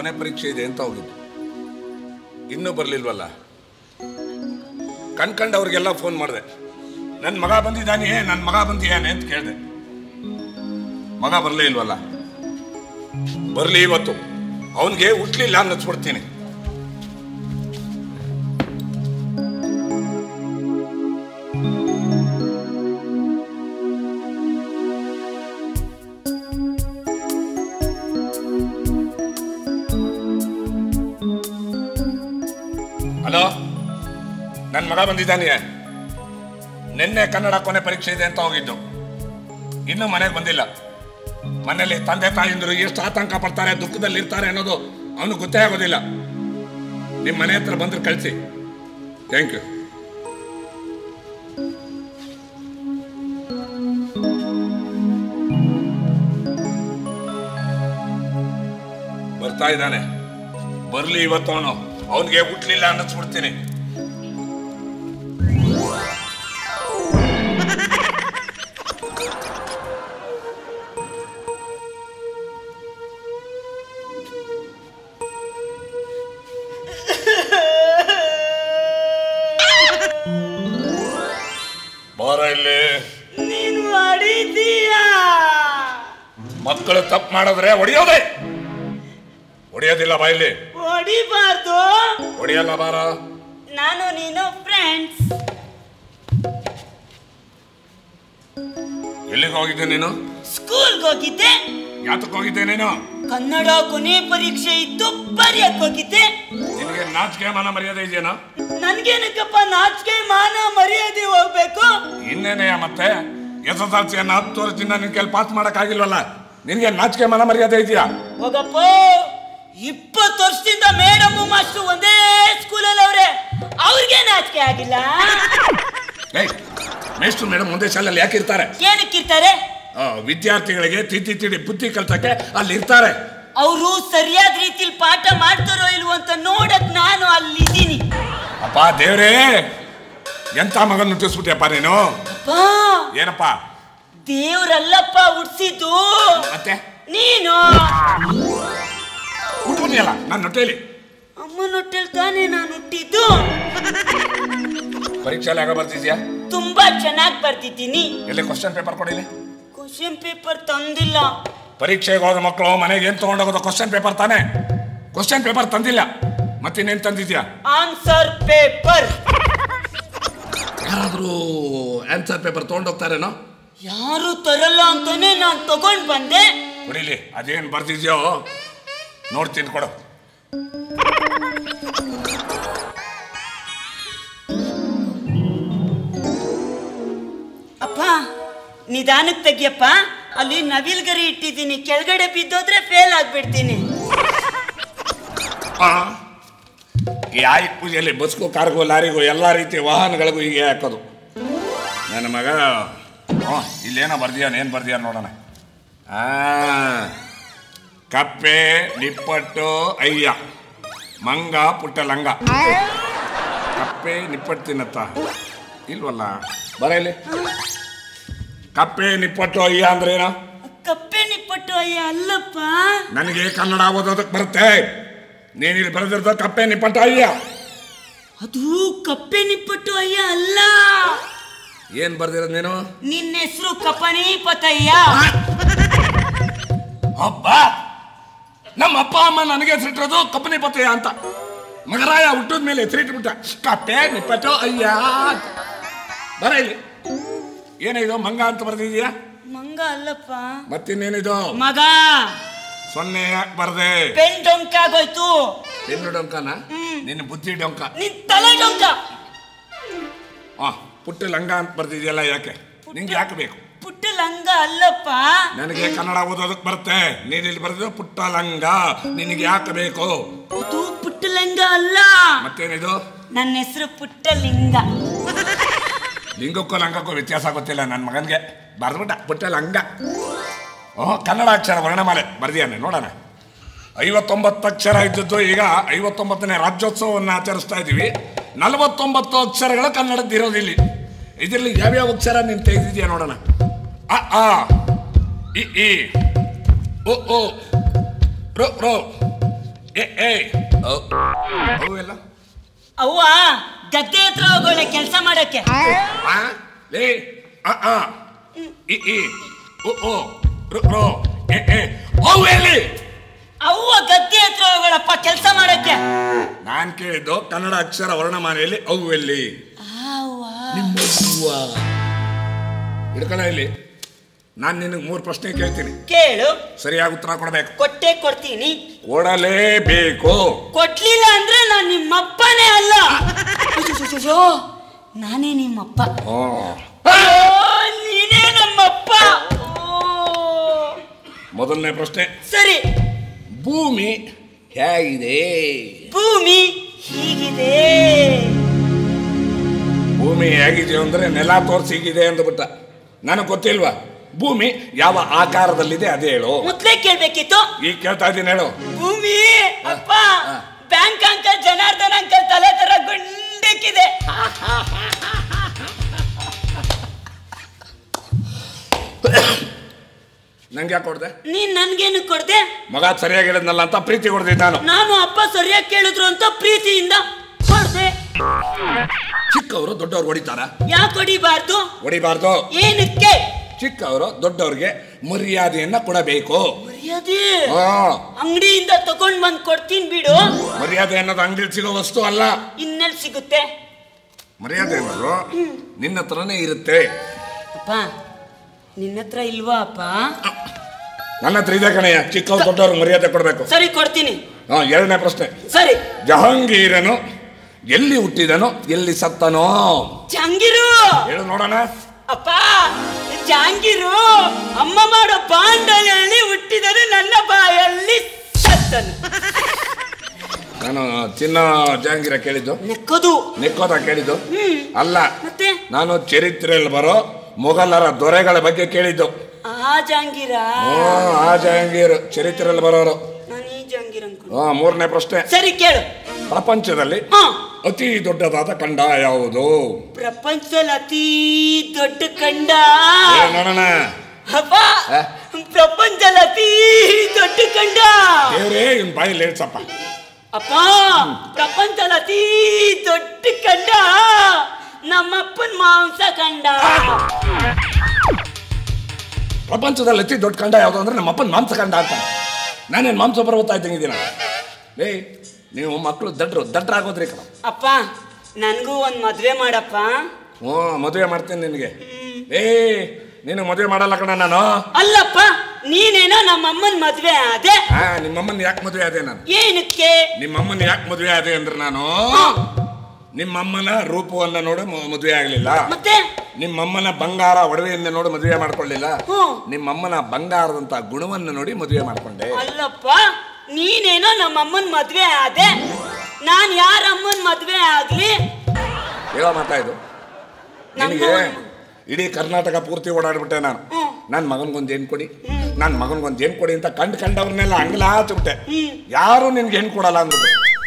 ಕೊನೆ ಪರೀಕ್ಷೆ ಇದೆ ಅಂತ ಹೋಗಿದ್ದು ಇನ್ನೂ ಬರಲಿಲ್ವಲ್ಲ ಕಣ್ಕಂಡವ್ರಿಗೆಲ್ಲ ಫೋನ್ ಮಾಡಿದೆ ನನ್ನ ಮಗ ಬಂದಿದ್ದಾನೆ ನನ್ನ ಮಗ ಬಂದಿದ್ದಾನೆ ಅಂತ ಕೇಳಿದೆ ಮಗ ಬರಲೇ ಇಲ್ವಲ್ಲ ಬರಲಿ ಇವತ್ತು ಅವನಿಗೆ ಹುಟ್ಲಿಲ್ಲ ಅನ್ನಿಸ್ಬಿಡ್ತೀನಿ ಹಲೋ ನನ್ನ ಮಗ ಬಂದಿದ್ದಾನೆ ನಿನ್ನೆ ಕನ್ನಡ ಕೊನೆ ಪರೀಕ್ಷೆ ಇದೆ ಅಂತ ಹೋಗಿದ್ದು ಇನ್ನೂ ಮನೆಗೆ ಬಂದಿಲ್ಲ ಮನೇಲಿ ತಂದೆ ತಾಯಿಂದರು ಎಷ್ಟು ಆತಂಕ ಪಡ್ತಾರೆ ದುಃಖದಲ್ಲಿ ಇರ್ತಾರೆ ಅನ್ನೋದು ಅವನು ಗೊತ್ತೇ ಆಗೋದಿಲ್ಲ ನಿಮ್ಮ ಮನೆ ಹತ್ರ ಬಂದ್ರೆ ಕಳಿಸಿ ಥ್ಯಾಂಕ್ ಯು ಬರ್ತಾ ಇದ್ದಾನೆ ಬರ್ಲಿ ಇವತ್ತು ಅವನು ಅವನಿಗೆ ಹುಟ್ಲಿಲ್ಲ ಅನ್ನಿಸ್ಬಿಡ್ತೀನಿ ಬಾರ ಇಲ್ಲಿ ನೀನು ಹೊಡಿತೀಯಾ ಮಕ್ಕಳು ತಪ್ಪು ಮಾಡಿದ್ರೆ ಹೊಡಿಯೋದೇ ಹೊಡಿಯೋದಿಲ್ಲ ಬಾಯಲ್ಲಿ ಹೊಡಿಬಾರ್ದು ಹೊಡಿಯಲ್ಲ ಬಾರ ನಾನು ನೀನು ಫ್ರೆಂಡ್ಸ್ ಎಲ್ಲಿಗೆ ಹೋಗಿದ್ದೆ ನೀನು ಸ್ಕೂಲ್ಗೆ ಹೋಗಿದ್ದೆ ಯಾತಕ್ಕೆ ಹೋಗಿದ್ದೆ ನೀನು ಕನ್ನಡ ಕೊನೆ ಪರೀಕ್ಷೆ ಇತ್ತು ಬರೆಯಕ್ ಹೋಗಿದ್ದೆ ನಿನಗೆ ನಾಚಿಕೆ ಮಾನ ಮರ್ಯಾದೆ ಇದೆಯೇನೋ ನನ್ಗೇನಕ್ಕಪ್ಪ ನಾಚಿಕೆ ಮಾನ ಮರ್ಯಾದೆ ಹೋಗ್ಬೇಕು ಇನ್ನೇನೆಯ ಮತ್ತೆ ಎಸ್ ಎಸ್ ಎಲ್ ಸಿಯನ್ನು ಹತ್ತು ವರ್ಷದಿಂದ ನಿನ್ ಕೈಲಿ ಪಾಸ್ ಮಾಡೋಕ್ಕಾಗಿಲ್ವಲ್ಲ ನಿನಗೆ ನಾಚಿಕೆ ಮಾನ ಮರ್ಯಾದೆ ಇದೆಯಾ ಹೋಗಪ್ಪ ಇಪ್ಪತ್ತು ವರ್ಷದಿಂದ ಮೇಡಮ್ ಮಾಸ್ಟರ್ ಒಂದೇ ಸ್ಕೂಲಲ್ಲಿ ಅವ್ರೆ ಅವ್ರಿಗೆ ನಾಚಿಕೆ ಆಗಿಲ್ಲ ಏಯ್ ಮೇಷ್ಟ್ರು ಮೇಡಮ್ ಒಂದೇ ಶಾಲೆಯಲ್ಲಿ ಯಾಕೆ ಇರ್ತಾರೆ ಏನಕ್ಕಿರ್ತಾರೆ ಆ, ವಿದ್ಯಾರ್ಥಿಗಳಿಗೆ ತಿದ್ದಿ ತಿಡಿ ಬುದ್ಧಿ ಕಲ್ತಕ್ಕೆ ಅಲ್ಲಿ ಇರ್ತಾರೆ ಅವರು ಸರಿಯಾದ ರೀತಿಲಿ ಪಾಠ ಮಾಡ್ತಾರೋ ಇಲ್ವೋ ಅಂತ ನೋಡಕ್ ನಾನು ಅಲ್ಲಿದ್ದೀನಿ ಅಪ್ಪ ದೇವ್ರೇ ಎಂತ ಮಗನ್ ಹುಟ್ಟಿಸ್ಬಿಟ್ಯಪ್ಪ ನೀನು ಅಪ್ಪಾ ಏನಪ್ಪ ದೇವ್ರಲ್ಲಪ್ಪ ಉಡ್ಸಿದ್ದು ಮತ್ತೆ ನೀನು ಹುಟ್ಬಿಟ್ಟಿಯಲ್ಲ ನನ್ನ ಹೊಟ್ಟೆಲಿ ಅಮ್ಮನ ಹೊಟ್ಟೆಲ್ ತಾನೇ ನಾನು ಹುಟ್ಟಿದ್ದು ಪರೀಕ್ಷೆಯಲ್ಲಿ ಆಗ ಬರ್ತಿದ್ಯಾ ತುಂಬಾ ಚೆನ್ನಾಗಿ ಬರ್ತಿದ್ದೀನಿ ಎಲ್ಲಿ ಕ್ವಶನ್ ಪೇಪರ್ ಕೊಡಿಲಿ ಕ್ವಶನ್ ಪೇಪರ್ ತಂದಿಲ್ಲ ಪರೀಕ್ಷೆಗೆ ಹೋದ ಮಕ್ಕಳು ಮನೆಗೆ ಏನ್ ತಗೊಂಡೋಗೋದು ಕ್ವಶನ್ ಪೇಪರ್ ತಾನೆ ಕ್ವಶನ್ ಪೇಪರ್ ತಂದಿಲ್ಲ ಮತ್ತಿನ್ನೇನ್ ತಂದಿದ್ಯಾ ಆನ್ಸರ್ ಪೇಪರ್ ಯಾರಾದ್ರೂ ಆನ್ಸರ್ ಪೇಪರ್ ತಗೊಂಡೋಗ್ತಾರೇನೋ ಯಾರು ತರಲ್ಲ ಅಂತಾನೆ ನಾನು ತಗೊಂಡ್ ಬಂದೆ ಕುಡಿಲಿ ಅದೇನ್ ಬರ್ತಿದ್ಯೋ ನೋಡ್ತೀನಿ ಕೊಡು ಅಪ್ಪ ನಿಧಾನಕ್ಕೆ ತೆಗಿಯಪ್ಪ ಅಲ್ಲಿ ನವಿಲ್ಗರಿ ಇಟ್ಟಿದ್ದೀನಿ ಕೆಳಗಡೆ ಬಿದ್ದೋದ್ರೆ ಫೇಲ್ ಆಗ್ಬಿಡ್ತೀನಿ ಆ, ಈ ಆಯುಧ ಪೂಜೆಯಲ್ಲಿ ಬಸ್ಗೂ ಕಾರ್ಗೂ ಲಾರಿಗೂ ಎಲ್ಲ ರೀತಿಯ ವಾಹನಗಳಿಗೂ ಹೀಗೆ ಹಾಕೋದು ನನ್ನ ಮಗ ಹ್ಞೂ ಇಲ್ಲೇನೋ ಬರ್ದಿಯಾನ ಏನು ಬರ್ದಿಯಾನ ನೋಡೋಣ ಆ ಕಪ್ಪೆ ನಿಪ್ಪಟ್ಟು ಅಯ್ಯ ಮಂಗ ಪುಟ್ಟ ಲಂಗ ಕಪ್ಪೆ ನಿಪ್ಪಟ್ಟು ತಿನ್ನತ್ತ ಇಲ್ವಲ್ಲ ಬರ ಇಲ್ಲಿ ಕಪ್ಪೆ ನಿಪ್ಪಟ್ಟು ಅಯ್ಯ ಅಂದ್ರೆ ಏನೋ ಕಪ್ಪೆ ನಿಪ್ಪಟ್ಟು ಅಯ್ಯ ಅಲ್ಲಪ್ಪ ನನಗೆ ಕನ್ನಡ ಓದೋದಕ್ಕೆ ಬರುತ್ತೆ ನೀನು ಇಲ್ಲಿ ಬರೆದಿರೋದು ಕಪ್ಪೆ ನಿಪ್ಪಟ್ಟು ಅಯ್ಯ ಅದು ಕಪ್ಪೆ ನಿಪ್ಪಟ್ಟು ಅಯ್ಯ ಅಲ್ಲ ಏನ್ ಬರ್ದಿರೋದು ನೀನು ನಿನ್ನ ಹೆಸರು ಕಪನಿ ಪತಯ್ಯ ಅಬ್ಬ ನಮ್ಮ ಅಪ್ಪ ಅಮ್ಮ ನನಗೆ ಹೆಸರಿಟ್ಟಿರೋದು ಕಪ್ಪನಿ ಪತ್ತೆಯ ಅಂತ ಮಗರಾಯ ಹುಟ್ಟಿದ ಮೇಲೆ ಹೆಸರಿಟ್ಬಿಟ್ಟ ಕಪ್ಪೆ ನಿಪ್ಪಟ್ಟು ಅಯ್ಯ ಅಂತ. ಬರ ಇಲ್ಲಿ ಏನಿದು ಮಂಗ ಅಂತ ಬರ್ದಿದ್ಯಾ ಮಂಗ ಅಲ್ಲಪ್ಪ ಮತ್ತಿನ್ನೇನಿದು ಮಗ ಸೊನ್ನೆ ಯಾಕೆ ಬರ್ದೆ ಪೆನ್ ಡೊಂಕ ಆಗೋಯ್ತು ಹೆಣ್ಣು ಡೊಂಕನ ನಿನ್ನ ಬುದ್ಧಿ ಡೊಂಕ ನಿನ್ ತಲೆ ಡೊಂಕ ಆ ಪುಟ್ಟ ಲಂಗ ಅಂತ ಬರ್ದಿದ್ಯಲ್ಲ ಯಾಕೆ ನಿಂಗೆ ಯಾಕೆ ಬೇಕು ಪುಟ್ಟ ಲಂಗ ಅಲ್ಲಪ್ಪ ನನಗೆ ಕನ್ನಡ ಓದೋದಕ್ಕೆ ಬರುತ್ತೆ ನೀನು ಇಲ್ಲಿ ಬರೆದು ಪುಟ್ಟ ಲಂಗ ನಿನಗೆ ಯಾಕೆ ಬೇಕು ಅದು ಪುಟ್ಟ ಲಂಗ ಅಲ್ಲ ಮತ್ತೇನಿದು ನನ್ನ ಹೆಸರು ಪುಟ್ಟ ಲಿಂಗ ಲಿಂಗಕ್ಕೂ ಲಂಗಕ್ಕೂ ವ್ಯತ್ಯಾಸ ಗೊತ್ತಿಲ್ಲ ನನ್ನ ಮಗನಿಗೆ ಬರ್ದ್ಬಿಟ್ಟ ಪುಟ್ಟ ಲಂಗ ಓ ಕನ್ನಡ ಅಕ್ಷರ ವರ್ಣಮಾಲೆ ಬರ್ದಿಯಾನೆ ನೋಡೋಣ ಐವತ್ತೊಂಬತ್ತು ಅಕ್ಷರ ಇದ್ದದ್ದು ಈಗ ಐವತ್ತೊಂಬತ್ತನೇ ರಾಜ್ಯೋತ್ಸವವನ್ನು ಆಚರಿಸ್ತಾ ಇದ್ದೀವಿ ನಲವತ್ತೊಂಬತ್ತು ಅಕ್ಷರಗಳು ಕನ್ನಡದ್ದು ಇರೋದಿಲ್ಲಿ ಇದರಲ್ಲಿ ಯಾವ್ಯಾವ ಅಕ್ಷರ ನೀನು ತೆಗೆದಿದ್ಯಾ ನೋಡೋಣ ಅ ಆ ಇ ಈ ಉ ಉ ರು ರು ಏ ಏ ಅವ್- ಅವು ಎಲ್ಲ ಅವ್ವ ಗದ್ದೆ ಹತ್ರ ಹೋಗೋಳೆ ಕೆಲಸ ಮಾಡಕ್ಕೆ ಆ ಲೇ ಆ ಆ ಇ ಇ ಉ ಉ ರು ರು ಎ ಎ ಅವು ಎಲ್ಲಿ ಅವ್ವ ಗದ್ದೆ ಹತ್ರ ಹೋಗೋಳಪ್ಪ ಕೆಲಸ ಮಾಡಕ್ಕೆ ನಾನ್ ಕೇಳಿದ್ದು ಕನ್ನಡ ಅಕ್ಷರ ವರ್ಣಮಾಲೆಯಲ್ಲಿ ಅವು ಎಲ್ಲಿ ಅವ್ವ ನಿಮ್ಮವ್ವ ಹಿಡ್ಕೊಳ್ಳ ಇಲ್ಲಿ ನಾನು ನಿನಗೆ ಮೂರು ಪ್ರಶ್ನೆ ಕೇಳ್ತೀನಿ ಕೇಳು ಸರಿಯಾಗಿ ಉತ್ತರ ಕೊಡಬೇಕು ಕೊಟ್ಟೆ ಕೊಡ್ತೀನಿ ಕೊಡಲೇಬೇಕು ಕೊಡ್ಲಿಲ್ಲ ಅಂದ್ರೆ ನಾನ್ ನಿಮ್ಮಪ್ಪನೇ ಅಲ್ಲ ಅಯ್ಯೋ, ನಾನೇ ನಿಮ್ಮಪ್ಪ ಆ. ಅಯ್ಯೋ, ನೀನೇ ನಮ್ಮಪ್ಪ ಓ. ಮೊದಲನೇ ಪ್ರಶ್ನೆ ಸರಿ ಭೂಮಿ ಹೇಗಿದೆ ಭೂಮಿ ಹೀಗಿದೆ ಭೂಮಿ ಹೇಗಿದೆ ಅಂದ್ರೆ ನೆಲ ತೋರಿಸಿ ಹೀಗಿದೆ ಅಂದ್ಬಿಟ್ಟ ನನಗೆ ಗೊತ್ತಿಲ್ವಾ ಭೂಮಿ ಯಾವ ಆಕಾರದಲ್ಲಿದೆ ಅದೇ ಹೇಳು ಮೊದ್ಲೇ ಕೇಳ್ಬೇಕಿತ್ತು ಈಗ ಕೇಳ್ತಾ ಇದ್ದೀನಿ ಹೇಳು ಭೂಮಿ ಅಪ್ಪ ಆ. ಬ್ಯಾಂಕ್ ಅಂಕಲ್ ಜನಾರ್ದನ್ ಅಂಕಲ್ ತಲೆ ತರ ಗುಂಡಕ್ಕಿದೆ ನಂಗೆ ಯಾಕೆ ಕೊಡ್ದೆ ನೀನ್ ನನ್ಗೇನು ಕೊಡ್ದೆ ಮಗ ಸರಿಯಾಗಿ ಹೇಳಿದ್ನಲ್ಲ ಅಂತ ಪ್ರೀತಿ ಕೊಡ್ದಿದ್ದೆ ನಾನು ನಾನು ಅಪ್ಪ ಸರಿಯಾಗಿ ಕೇಳಿದ್ರು ಅಂತ ಪ್ರೀತಿಯಿಂದ ಕೊಡ್ದೆ ಚಿಕ್ಕವರು ದೊಡ್ಡವ್ರು ಹೊಡಿತಾರ ಯಾಕೆ ಹೊಡಿಬಾರ್ದು ಹೊಡಿಬಾರ್ದು ಏನಕ್ಕೆ ಚಿಕ್ಕವರು ದೊಡ್ಡವ್ರಿಗೆ ಮರ್ಯಾದೆಯನ್ನ ಕೊಡಬೇಕು ಮರ್ಯಾದೆ ಆ, ಅಂಗಡಿಯಿಂದ ತಗೊಂಡ್ ಬಂದ್ ಕೊಡ್ತೀನಿ ಬಿಡು ಮರ್ಯಾದೆ ಅನ್ನೋದು ಅಂಗಡಿ ಸಿಗೋ ವಸ್ತು ಅಲ್ಲ ಇನ್ನೆಲ್ ಸಿಗುತ್ತೆ ಮರ್ಯಾದೆ ಅನ್ನೋದು ನಿನ್ನ ಹತ್ರನೇ ಇರುತ್ತೆ ಅಪ್ಪ ನಿನ್ನ ಹತ್ರ ಇಲ್ವಾ ಅಪ್ಪ ನನ್ನ ಹತ್ರ ಇದೆ ಕಣಯ್ಯ ಚಿಕ್ಕವ್ರು ದೊಡ್ಡವ್ರಿಗೆ ಮರ್ಯಾದೆ ಕೊಡಬೇಕು ಸರಿ ಕೊಡ್ತೀನಿ ಹಾ ಎರಡನೇ ಪ್ರಶ್ನೆ ಸರಿ ಜಹಾಂಗೀರನು ಎಲ್ಲಿ ಹುಟ್ಟಿದನೋ ಎಲ್ಲಿ ಸತ್ತನೋ ಜಂಗಿರು ಹೇಳು ನೋಡೋಣ ಅಪ್ಪ ಜಾಂಗಿರು ಅಮ್ಮ ಮಾಡೋ ಬಾಂಡಲಲ್ಲಿ ಹುಟ್ಟಿದರೆ ನನ್ನ ಬಾಯಲ್ಲಿ ಸತ್ತನು ನಾನು ಚಿನ್ನ ಜಹಾಂಗೀರ ಕೇಳಿದ್ದು ನೆಕ್ಕೋದು ನೆಕ್ಕೋದ ಕೇಳಿದ್ದು ಹ್ಮ್ ಅಲ್ಲ ಮತ್ತೆ ನಾನು ಚರಿತ್ರೆಯಲ್ಲಿ ಬರೋ ಮೊಘಲರ ದೊರೆಗಳ ಬಗ್ಗೆ ಕೇಳಿದ್ದು ಆ ಜಾಂಗೀರ ಹ್ಞೂ, ಆ ಜಹಾಂಗೀರ್ ಚರಿತ್ರೆಯಲ್ಲಿ ಬರೋರು ನಾನು ಈ ಜಾಂಗೀರ್ ಅನ್ಕೊಂಡು ಹಾ ಮೂರನೇ ಪ್ರಶ್ನೆ ಸರಿ ಕೇಳು ಪ್ರಪಂಚದಲ್ಲಿ ಹಾ ಅತಿ ದೊಡ್ಡದಾದ ಖಂಡ ಯಾವುದು ಪ್ರಪಂಚದಲ್ಲಿ ಅತಿ ದೊಡ್ಡ ಕಂಡ ಹೇಳು ನೋಡೋಣ ಅಪ್ಪ ಆ? ಪ್ರಪಂಚದಲ್ಲಿ ಅತಿ ದೊಡ್ಡ ಕಂಡ ದೇವ್ರೇ ಇವ್ನ ಬಾಯಲ್ಲಿ ಹೇಳ್ಸಪ್ಪ ಅಪ್ಪ ಪ್ರಪಂಚದಲ್ಲಿ ಅತಿ ದೊಡ್ಡ ಕಂಡ ನಮ್ಮಪ್ಪನ್ ಮಾಂಸ ಕಂಡ ಪ್ರಪಂಚದಲ್ಲಿ ಅತಿ ದೊಡ್ಡ ಖಂಡ ಯಾವುದು ಅಂದ್ರೆ ನಮ್ಮ ಅಪ್ಪನ ಮಾಂಸ ಖಂಡ ಅಂತ ನಾನೇನು ಮಾಂಸ ಪರ್ವತ ಇದ್ದಂಗಿದ್ದೀನ ಏ ನೀವು ಮಕ್ಕಳು ದಡ್ರು ದಡ್ರ ಆಗೋದ್ರಿ ಕಣ ಅಪ್ಪ ನನ್ಗೂ ಒಂದ್ ಮದ್ವೆ ಮಾಡಪ್ಪ ಹ್ಞೂ ಮದುವೆ ಮಾಡ್ತೀನಿ ನಿನಗೆ ಏ ನೀನು ಮದುವೆ ಮಾಡಲ್ಲ ಕಣ ನಾನು ಅಲ್ಲಪ್ಪ ನೀನೇನೋ ನಮ್ಮಮ್ಮನ್ ಮದ್ವೆ ಅದೇ ಹಾ ನಿಮ್ಮಮ್ಮನ ಯಾಕೆ ಮದುವೆ ಆದೆ ನಾನು ಏನಕ್ಕೆ ನಿಮ್ಮಮ್ಮನ ಯಾಕೆ ಮದುವೆ ಆದೆ ಅಂದ್ರೆ ನಾನು ನಿಮ್ಮಮ್ಮನ ರೂಪವನ್ನ ನೋಡಿ ಮ- ಮದುವೆ ಆಗಲಿಲ್ಲ ಮತ್ತೆ ನಿಮ್ಮಮ್ಮನ ಬಂಗಾರ ಒಡವೆಯನ್ನ ನೋಡಿ ಮದುವೆ ಮಾಡ್ಕೊಳ್ಳಿಲ್ಲ ಹ್ಮ್. ನಿಮ್ಮಮ್ಮನ ಬಂಗಾರದಂತ ಗುಣವನ್ನು ನೋಡಿ ಮದುವೆ ಮಾಡ್ಕೊಂಡೆ ಅಲ್ಲಪ್ಪ ನೀನೇನೋ ನಮ್ಮಮ್ಮನ್ ಮದ್ವೆ ಅದೇ ನಾನ್ ಯಾರ ಅಮ್ಮನ್ ಮದ್ವೆ ಆಗ್ಲಿ ಹೇಳೋ ಮಾತಾ ಇದು ನಮ್ಗೂ ನಿನಗೆ ಒಂದು- ಇಡೀ ಕರ್ನಾಟಕ ಪೂರ್ತಿ ಓಡಾಡ್ಬಿಟ್ಟೆ ನಾನು ಹ್ಮ್. ನನ್ನ ಮಗನ್ಗೊಂದು ಹೆಣ್ಣು ಕೊಡಿ ನನ್ನ ಮಗನ್ಗೊಂದು ಹೆಣ್ಣು ಕೊಡಿ ಅಂತ ಕಂಡು ಕಂಡವ್ರನ್ನೆಲ್ಲ ಅಂಗಲ ಹಾಚ್ಬಿಟ್ಟೆ ಹ್ಮ್. ಯಾರು ನಿನ್ಗೆ ಹೆಣ್ಣು ಕೊಡಲ್ಲ ಅಂದ್ಬಿಟ್ಟು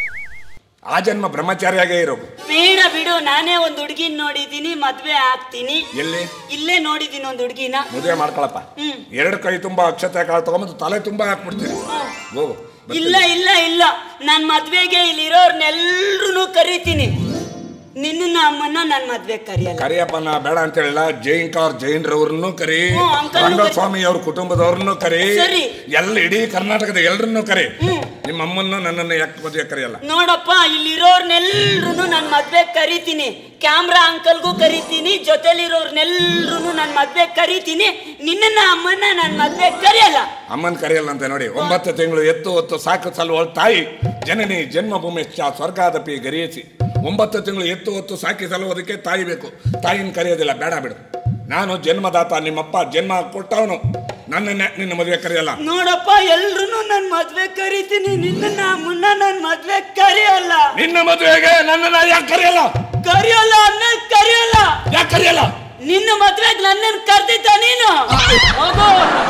ಆ ಜನ್ಮ ಬ್ರಹ್ಮಚಾರಿಯಾಗೇ ಇರೋ ಬೇಡ ಬಿಡು ನಾನೇ ಒಂದ್ ಹುಡ್ಗಿನ್ ನೋಡಿದೀನಿ ಮದ್ವೆ ಆಗ್ತೀನಿ ಎಲ್ಲಿ ಇಲ್ಲೇ ನೋಡಿದೀನಿ ಒಂದ್ ಹುಡ್ಗಿನ ಮದುವೆ ಮಾಡ್ಕೊಳಪ್ಪ ಹ್ಮ್. ಎರಡು ಕೈ ತುಂಬಾ ಅಕ್ಷತೆ ಕಾಳು ತಗೊಂಬಂದು ತಲೆ ತುಂಬಾ ಹಾಕ್ಬಿಡ್ತೀನಿ ಹೋಗು ಬರ್ತೀನಿ. ಇಲ್ಲ ಇಲ್ಲ ಇಲ್ಲ ನಾನ್ ಮದ್ವೆಗೆ ಇಲ್ಲಿರೋರ್ನೆಲ್ರು ಕರಿತೀನಿ ನಿನ್ನ ಅಮ್ಮನ್ನ ನಾನ್ ಮದ್ವೆ ಕರಿಯಲ್ಲ ಕರಿಯಪ್ಪ ನಾ ಬೇಡ ಅಂತ ಹೇಳಿಲ್ಲ ಜೈನ್ ಕಾರ್ ಜೈನ್ರವ್ರನ್ನು ಕರಿ ಹ್ಮ್, ಅಂಕಲ್ನು ಕರಿ. ರಂಗಸ್ವಾಮಿ ಅವ್ರ ಕುಟುಂಬದವ್ರನ್ನು ಕರಿ ಸರಿ. ಎಲ್ಲ ಇಡೀ ಕರ್ನಾಟಕದ ಎಲ್ಲರನ್ನೂ ಕರಿ ಹ್ಮ್. ನಿಮ್ಮ ಅಮ್ಮನ್ನು ನನ್ನನ್ನು ಯಾಕೆ ಮದುವೆ ಕರೆಯಲ್ಲ ನೋಡಪ್ಪ ಇಲ್ಲಿರೋರ್ನೆಲ್ರು ನಾನ್ ಮದ್ವೆ ಕರಿತೀನಿ ಕ್ಯಾಮ್ರಾ ಅಂಕಲ್ಗೂ ಕರಿತೀನಿ ಜೊತೆಲಿರೋರ್ನೆಲ್ರು ನಾನ್ ಮದ್ವೆ ಕರಿತೀನಿ ನಿನ್ನ ಅಮ್ಮನ್ನ ನಾನ್ ಮದ್ವೆ ಕರಿಯಲ್ಲ ಅಮ್ಮನ್ ಕರೆಯಲ್ಲ ಅಂತ ನೋಡಿ ಒಂಬತ್ತು ತಿಂಗಳು ಎತ್ತು ಹೊತ್ತು ಸಾಕು ಸಲುವಳು ತಾಯಿ ಜನನಿ ಜನ್ಮಭೂಮಿ ಚ ಸ್ವರ್ಗಾದಪಿ ಗರಿಯಿಸಿ ಒಂಬತ್ತು ತಿಂಗಳು ಎತ್ತು ಹೊತ್ತು ಸಾಕಿ ಸಲುವುದಕ್ಕೆ ತಾಯಿ ಬೇಕು ತಾಯಿನ ಕರೆಯೋದಿಲ್ಲ ಬೇಡ ಬಿಡು ನಾನು ಜನ್ಮದಾತ ನಿಮ್ಮಪ್ಪ ಜನ್ಮ ಕೊಟ್ಟವನು ನನ್ನನ್ನ ನಿನ್ನ ಮದುವೆ ಕರೆಯಲ್ಲ ನೋಡಪ್ಪ ಎಲ್ರು ನಾನ್ ಮದ್ವೆ ಕರಿತೀನಿ ನಿನ್ನ ಅಮ್ಮನ್ನ ನಾನ್ ಮದ್ವೆ ಕರಿಯಲ್ಲ ನಿನ್ನ ಮದುವೆಗೆ ನನ್ನನ್ನ ಯಾಕೆ ಕರೆಯಲ್ಲ ಕರಿಯಲ್ಲ ಅನ್ನ ಕರಿಯಲ್ಲ ಯಾಕೆ ಕರೆಯಲ್ಲ ನಿನ್ನ ಮದ್ವೆಗ್ ನನ್ನನ್ ಕರ್ದಿದ್ದ ನೀನು ಹೋಗು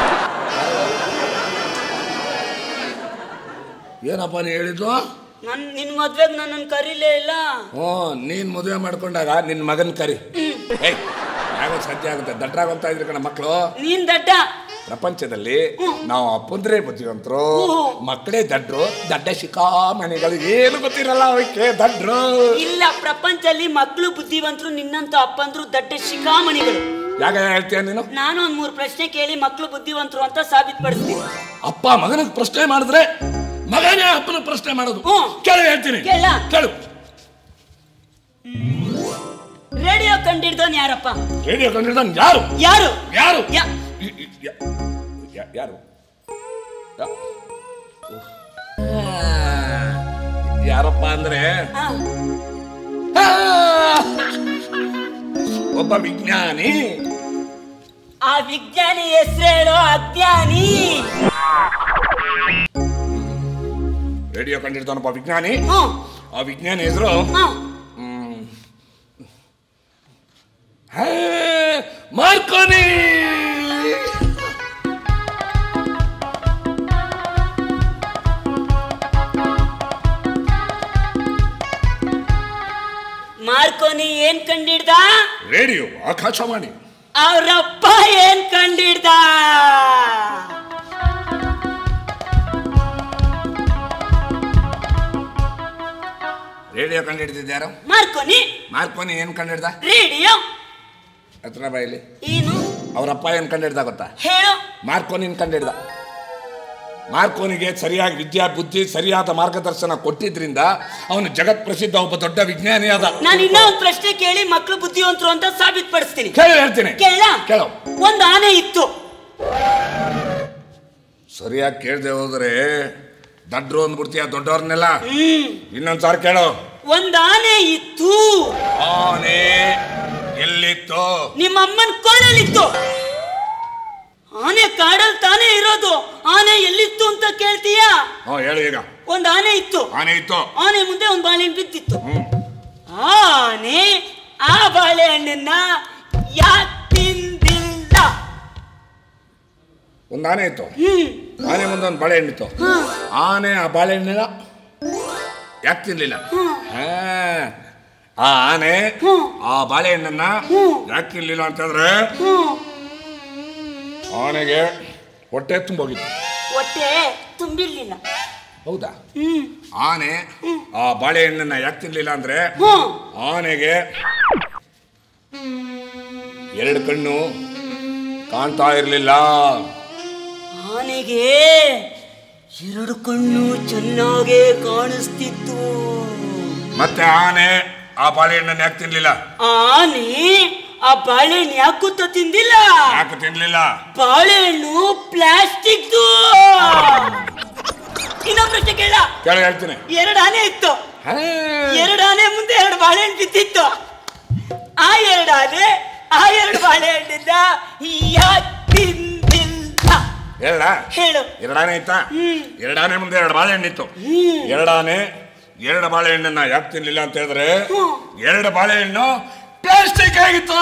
ಏನಪ್ಪ ನೀ ಹೇಳಿದ್ದು ನನ್ ನಿನ್ ಮದ್ವೆಗ್ ನನ್ನನ್ ಕರೀಲೇ ಇಲ್ಲ ಹ್ಞೂ ನೀನ್ ಮದುವೆ ಮಾಡ್ಕೊಂಡಾಗ ನಿನ್ನ ಮಗನ್ ಕರಿ ಏಯ್ ಯಾವಾಗ ಸಾಧ್ಯ ಆಗುತ್ತೆ ದಡ್ರಾಗ ಹೋಗ್ತಾ ಇದ್ರಿ ಕಣ ಮಕ್ಕಳು ನೀನ್ ದಡ್ಡ ಪ್ರಪಂಚದಲ್ಲಿ ನಾವು ಅಪ್ಪಂದ್ರೆ ಬುದ್ಧಿವಂತರು ಹ್ಮ್. ಮಕ್ಕಳೇ ದಡ್ರು ದಡ್ಡ ಶಿಖಾಮಣಿಗಳು ಏನು ಗೊತ್ತಿರಲ್ಲ ಅವಕ್ಕೆ ದಡ್ರು ಇಲ್ಲ ಪ್ರಪಂಚದಲ್ಲಿ ಮಕ್ಕಳು ಬುದ್ಧಿವಂತರು ನಿನ್ನಂತ ಅಪ್ಪಂದ್ರು ದಡ್ಡ ಶಿಖಾಮಣಿಗಳು ಯಾಕೆ ಹೇಳ್ತೀಯ ನೀನು ನಾನು ಒಂದ್ ಮೂರು ಪ್ರಶ್ನೆ ಕೇಳಿ ಮಕ್ಕಳು ಬುದ್ಧಿವಂತರು ಅಂತ ಸಾಬೀತುಪಡಿಸ್ತೀನಿ ಅಪ್ಪ ಮಗನಿಗೆ ಪ್ರಶ್ನೆ ಮಾಡಿದ್ರೆ ಮಗನೇ ಅಪ್ಪನ ಪ್ರಶ್ನೆ ಮಾಡೋದು ಹ್ಮ್. ಕೇಳು ಹೇಳ್ತೀನಿ ಕೇಳ? ಕೇಳು ರೇಡಿಯೋ ಕಂಡಿಡ್ದವನ್ ಯಾರಪ್ಪ ರೇಡಿಯೋ ಕಂಡಿಡ್ದನ್ ಯಾರು ಯಾರು ಯಾರು ಯಾ- ಇ- ಇ- ಯಾ- ಯಾ- ಯಾರು ಯಾ- ಉಫ್. ಯಾರಪ್ಪ ಅಂದ್ರೆ ಆ, ಆ! ಒಬ್ಬ ವಿಜ್ಞಾನಿ ಆ ವಿಜ್ಞಾನಿ ಹೆಸರು ಹೇಳೋ ಅಜ್ಞಾನಿ ರೇಡಿಯೋ ಕಂಡಿಡ್ತಾನಪ್ಪ ವಿಜ್ಞಾನಿ ಹ್ಮ್ ಆ ವಿಜ್ಞಾನಿ ಹೆಸರು ಹ್ಮ್ ಮಾರ್ಕೋನಿ ಮಾರ್ಕೋನಿ ಏನ್ ಕಂಡಿಡ್ದ ರೇಡಿಯೋ ಆಕಾಶವಾಣಿ ಅವ್ರಪ್ಪ ಏನ್ ಕಂಡಿಡ್ದ ರೇಡಿಯೋ ಕಂಡಿಡ್ದಿದ್ಯಾರು ಮಾರ್ಕೋನಿ ಮಾರ್ಕೋನಿ ಏನ್ ಕಂಡಿಡ್ದ ರೇಡಿಯೋ ಹತ್ರ ಬಾಯಲ್ಲಿ ಏನು ಅವರಪ್ಪ ಏನ್ ಕಂಡಿಡ್ದ ಗೊತ್ತಾ ಹೇಳು ಮಾರ್ಕೋನಿನ್ ಕಂಡಿಡ್ದ ಮಾರ್ಕೋನಿಗೆ ಸರಿಯಾಗಿ ವಿದ್ಯಾ ಬುದ್ಧಿ ಸರಿಯಾದ ಮಾರ್ಗದರ್ಶನ ಕೊಟ್ಟಿದ್ರಿಂದ ಅವನು ಜಗತ್ ಪ್ರಸಿದ್ಧ ಒಬ್ಬ ದೊಡ್ಡ ವಿಜ್ಞಾನಿ ಆದ ನಾನು ಇನ್ನೂ ಒಂದ್ ಪ್ರಶ್ನೆ ಕೇಳಿ ಮಕ್ಕಳು ಬುದ್ಧಿವಂತರು ಅಂತ ಸಾಬೀತುಪಡಿಸ್ತೀನಿ ಕೇಳಿ ಹೇಳ್ತೀನಿ ಕೇಳ ಕೇಳು ಒಂದ್ ಆನೆ ಇತ್ತು ಸರಿಯಾಗಿ ಕೇಳದೆ ಹೋದ್ರೆ ದಡ್ರು ಅಂದ್ಬಿಡ್ತೀಯ ದೊಡ್ಡವ್ರನ್ನೆಲ್ಲ ಹ್ಮ್ ಇನ್ನೊಂದ್ಸಾರಿ ಕೇಳು ಒಂದ್ ಆನೆ ಇತ್ತು ಆನೆ ಎಲ್ಲಿತ್ತು ನಿಮ್ಮ ಅಮ್ಮನ ಕೋಣಲಿತ್ತು ಆನೆ ಕಾಡಲ್ ತಾನೇ ಇರೋದು ಆನೆ ಎಲ್ಲಿತ್ತು ಅಂತ ಕೇಳ್ತೀಯಾ ಹ್ಞೂ ಹೇಳು ಈಗ ಒಂದ್ ಆನೆ ಇತ್ತು ಆನೆ ಇತ್ತು ಆನೆ ಮುಂದೆ ಒಂದ್ ಬಾಳೆಹಣ್ಣು ಬಿದ್ದಿತ್ತು ಹ್ಮ್ ಆನೆ ಆ ಬಾಳೆಹಣ್ಣನ್ನ ಯಾಕೆ ತಿಂದಿಲ್ಲ ಒಂದು ಆನೆ ಇತ್ತು ಹ್ಮ್ ಆನೆ ಮುಂದೆ ಒಂದು ಬಾಳೆಹಣ್ಣಿತ್ತು ಹಾ, ಆನೆ ಆ ಬಾಳೆಹಣ್ಣಿನ ಯಾಕೆ ತಿನ್ಲಿಲ್ಲ ಹಾ. ಆ ಆನೆ ಹ್ಮ್. ಆ ಬಾಳೆಹಣ್ಣನ್ನ ಹ್ಮ್. ಯಾಕೆ ತಿನ್ಲಿಲ್ಲ ಅಂತಂದ್ರೆ ಹ್ಮ್. ಆನೆಗೆ ಹೊಟ್ಟೆ ತುಂಬೋಗಿತ್ತು ಹೊಟ್ಟೆ ತುಂಬಿರ್ಲಿಲ್ಲ ಹೌದಾ ಹ್ಮ್ ಆನೆ ಆ ಬಾಳೆಹಣ್ಣನ್ನ ಯಾಕೆ ತಿನ್ಲಿಲ್ಲ ಅಂದ್ರೆ ಹ್ಮ್ ಆನೆಗೆ ಎರಡು ಕಣ್ಣು ಕಾಣ್ತಾ ಇರಲಿಲ್ಲ ಆನೆಗೆ ಎರಡು ಕಣ್ಣು ಚೆನ್ನಾಗೇ ಕಾಣಿಸ್ತಿತ್ತು ಮತ್ತೆ ಆನೆ ಆ ಬಾಳೆಹಣ್ಣನ್ನ ಯಾಕೆ ತಿನ್ಲಿಲ್ಲ ಆನೆ ಆ ಬಾಳೆಹಣ್ಣು ಯಾಕೂತ ತಿಂದಿಲ್ಲ ಯಾಕೆ ತಿನ್ಲಿಲ್ಲ ಬಾಳೆಹಣ್ಣು ಪ್ಲಾಸ್ಟಿಕ್ ಇನ್ನೊಂದು ಪ್ರಶ್ನೆ ಕೇಳ ಕೇಳ ಹೇಳ್ತೀನಿ ಎರಡು ಆನೆ ಇತ್ತು ಹಾ. ಎರಡು ಆನೆ ಮುಂದೆ ಎರಡು ಬಾಳೆಹಣ್ಣು ಬಿದ್ದಿತ್ತು ಆ ಎರಡು ಆನೆ ಆ ಎರಡು ಬಾಳೆಹಣ್ಣಿಂದ ಯಾಕೆ ತಿಂದಿಲ್ಲ ಹೇಳ ಹೇಳು ಎರಡಾನೆ ಇತ್ತಾ ಹ್ಮ್. ಎರಡಾನೆ ಮುಂದೆ ಎರಡು ಬಾಳೆಹಣ್ಣಿತ್ತು ಹ್ಮ್ ಎರಡಾನೆ ಎರಡು ಬಾಳೆಹಣ್ಣನ್ನ ಯಾಕೆ ತಿನ್ಲಿಲ್ಲ ಅಂತ ಹೇಳಿದ್ರೆ ಹ್ಮ್. ಎರಡು ಬಾಳೆಹಣ್ಣು ಪ್ಲಾಸ್ಟಿಕ್ ಆಗಿತ್ತು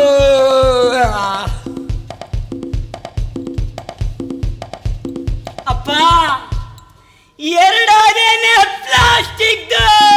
ಅಪ್ಪ ಎರಡಾದೇನೆ ಪ್ಲಾಸ್ಟಿಕ್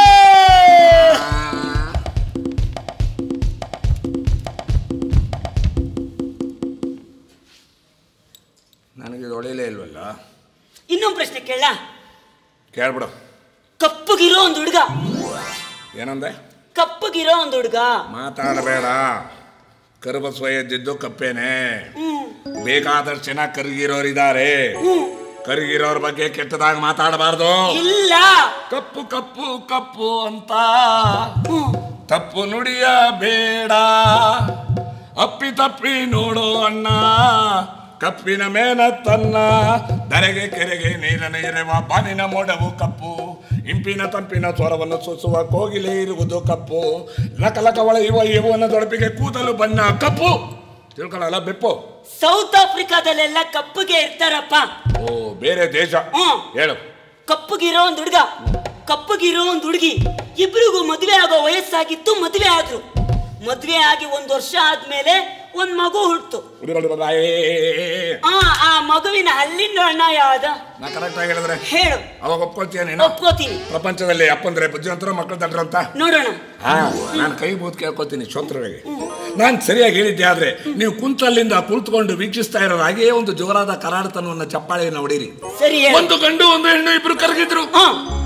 ನನಗೆ ಹೊಳಿಲೇ ಇಲ್ವಲ್ಲ ಇನ್ನೊಂದು ಪ್ರಶ್ನೆ ಕೇಳ ಕೇಳ್ಬಿಡು ಕಪ್ಪಗಿರೋ ಒಂದು ಹುಡುಗ ಏನಂದೆ ಕಪ್ಪಗಿರೋ ಒಂದು ಹುಡುಗ ಮಾತಾಡಬೇಡ ಕರುಬಸ್ವ ಎದ್ದಿದ್ದು ಕಪ್ಪೇನೆ ಹ್ಮ್ ಬೇಕಾದಷ್ಟು ಜನ ಕರಗಿರೋರಿದ್ದಾರೆ ಹ್ಮ್ ಕರಗಿರೋರ್ ಬಗ್ಗೆ ಕೆಟ್ಟದಾಗ ಮಾತಾಡಬಾರ್ದು ಇಲ್ಲ ಕಪ್ಪು ಕಪ್ಪು ಕಪ್ಪು ಅಂತ ಹ್ಮ್ ತಪ್ಪು ನುಡಿಯ ಬೇಡ ಅಪ್ಪಿ ತಪ್ಪಿ ನೋಡು ಅಣ್ಣ ಕಪ್ಪಿನ ಮೇನ ತನ್ನ ದರೆಗೆ ಕೆರೆಗೆ ನೀರನ ಎರೆವ ಬಾನಿನ ಮೋಡವು ಕಪ್ಪು ಇಂಪಿನ ತಂಪಿನ ಸ್ವರವನ್ನು ಸೂಸುವ ಕೋಗಿಲೆ ಇರುವುದು ಕಪ್ಪು ಲಕಲಕ ಒಳೆಯುವ ಯೌವನ ದೊಡಪಿಗೆ ಕೂದಲು ಬಣ್ಣ ಕಪ್ಪು ತಿಳ್ಕೊಳ್ಳಲ್ಲ ಬೆಪ್ಪು ಸೌತ್ ಆಫ್ರಿಕಾದಲ್ಲೆಲ್ಲ ಕಪ್ಪಗೆ ಇರ್ತಾರಪ್ಪ ಓ ಬೇರೆ ದೇಶ ಹ್ಮ್ ಹೇಳು ಕಪ್ಪಗಿರೋ ಒಂದು ಹುಡುಗ ಕಪ್ಪಗಿರೋ ಒಂದು ಹುಡುಗಿ ಇಬ್ರಿಗೂ ಮದುವೆ ಆಗೋ ವಯಸ್ಸಾಗಿತ್ತು ಮದುವೆ ಆದ್ರು ಮದುವೆ ಆಗಿ ಒಂದು ವರ್ಷ ಆದ್ಮೇಲೆ ಒಂದ್ ಮಗು ಹುಟ್ಟು ಉಡಿರೊಡಿರೊಡಾಯೇ. ಆ ಆ ಮಗುವಿನ ಹಲ್ಲಿನ ಅಣ್ಣ ಯಾವ್ದ ನಾ ಕರೆಕ್ಟ್ ಆಗಿ ಹೇಳಿದ್ರೆ ಹೇಳು ಅವಾಗ ಒಪ್ಕೊಳ್ತೀಯ ನೀನು ಒಪ್ಕೋತೀನಿ ಪ್ರಪಂಚದಲ್ಲಿ ಅಪ್ಪಂದ್ರೆ ಬುದ್ಧಿವಂತರು ಮಕ್ಕಳು ದಂಡ್ರು ಅಂತ ನೋಡೋಣ ಹಾ ನಾನು ಕೈ ಬೂತ್ ಕೇಳ್ಕೊತೀನಿ ಶ್ರೋತೃಗಳಿಗೆ ನಾನು ಸರಿಯಾಗಿ ಹೇಳಿದ್ದೆ ಆದ್ರೆ ನೀವು ಕುಂತಲ್ಲಿಂದ ಕುಳಿತುಕೊಂಡು ವೀಕ್ಷಿಸ್ತಾ ಇರೋರು ಹಾಗೆಯೇ ಒಂದು ಜೋರಾದ ಕರಾಡತನವನ್ನು ಚಪ್ಪಾಳೆಯನ್ನು ಹೊಡೀರಿ ಸರಿ ಹೇಳು ಒಂದು ಗಂಡು ಒಂದು ಹೆಣ್ಣು ಇಬ್ರು ಕರಗಿದ್ರು ಹಾ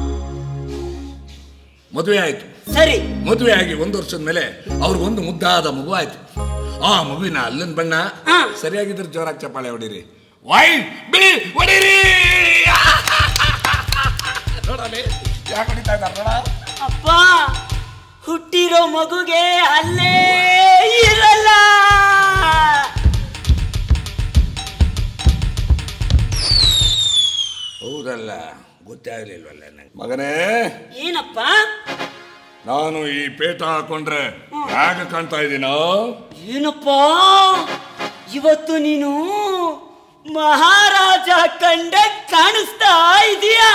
ಮದುವೆ ಆಯ್ತು ಸರಿ ಮದುವೆ ಆಗಿ ಒಂದು ವರ್ಷದ ಮೇಲೆ ಅವ್ರಿಗೊಂದು ಮುದ್ದಾದ ಮಗು ಆಯ್ತು ಆ ಮಗುವಿನ ಅಲ್ಲಿನ ಬಣ್ಣ ಹಾ. ಸರಿಯಾಗಿದ್ರೆ ಜೋರಾಗಿ ಚಪ್ಪಾಳೆ ಹೊಡೀರಿ ವೈ ಬಿಳಿ ಹೊಡೀರಿ ನೋಡಲಿ ಯಾಕೆ ಹೊಡಿತಾ ಇದ್ದಾರೆ ನೋಡ ಅಪ್ಪ ಹುಟ್ಟಿರೋ ಮಗುಗೆ ಅಲ್ಲೇ ಇರಲ್ಲ ಹೌದಲ್ಲ ಗೊತ್ತೇ ಆಗ್ಲಿಲ್ವಲ್ಲ ನಂಗೆ ಮಗನೇ ಏನಪ್ಪ ನಾನು ಈ ಪೇಟ ಹಾಕೊಂಡ್ರೆ ಹೇಗೆ ಕಾಣ್ತಾ ಇದ್ದೀನೋ ಏನಪ್ಪ ಇವತ್ತು ನೀನು ಮಹಾರಾಜ ಕಂಡ ಕಾಣಿಸ್ತಾ ಇದೀಯಾ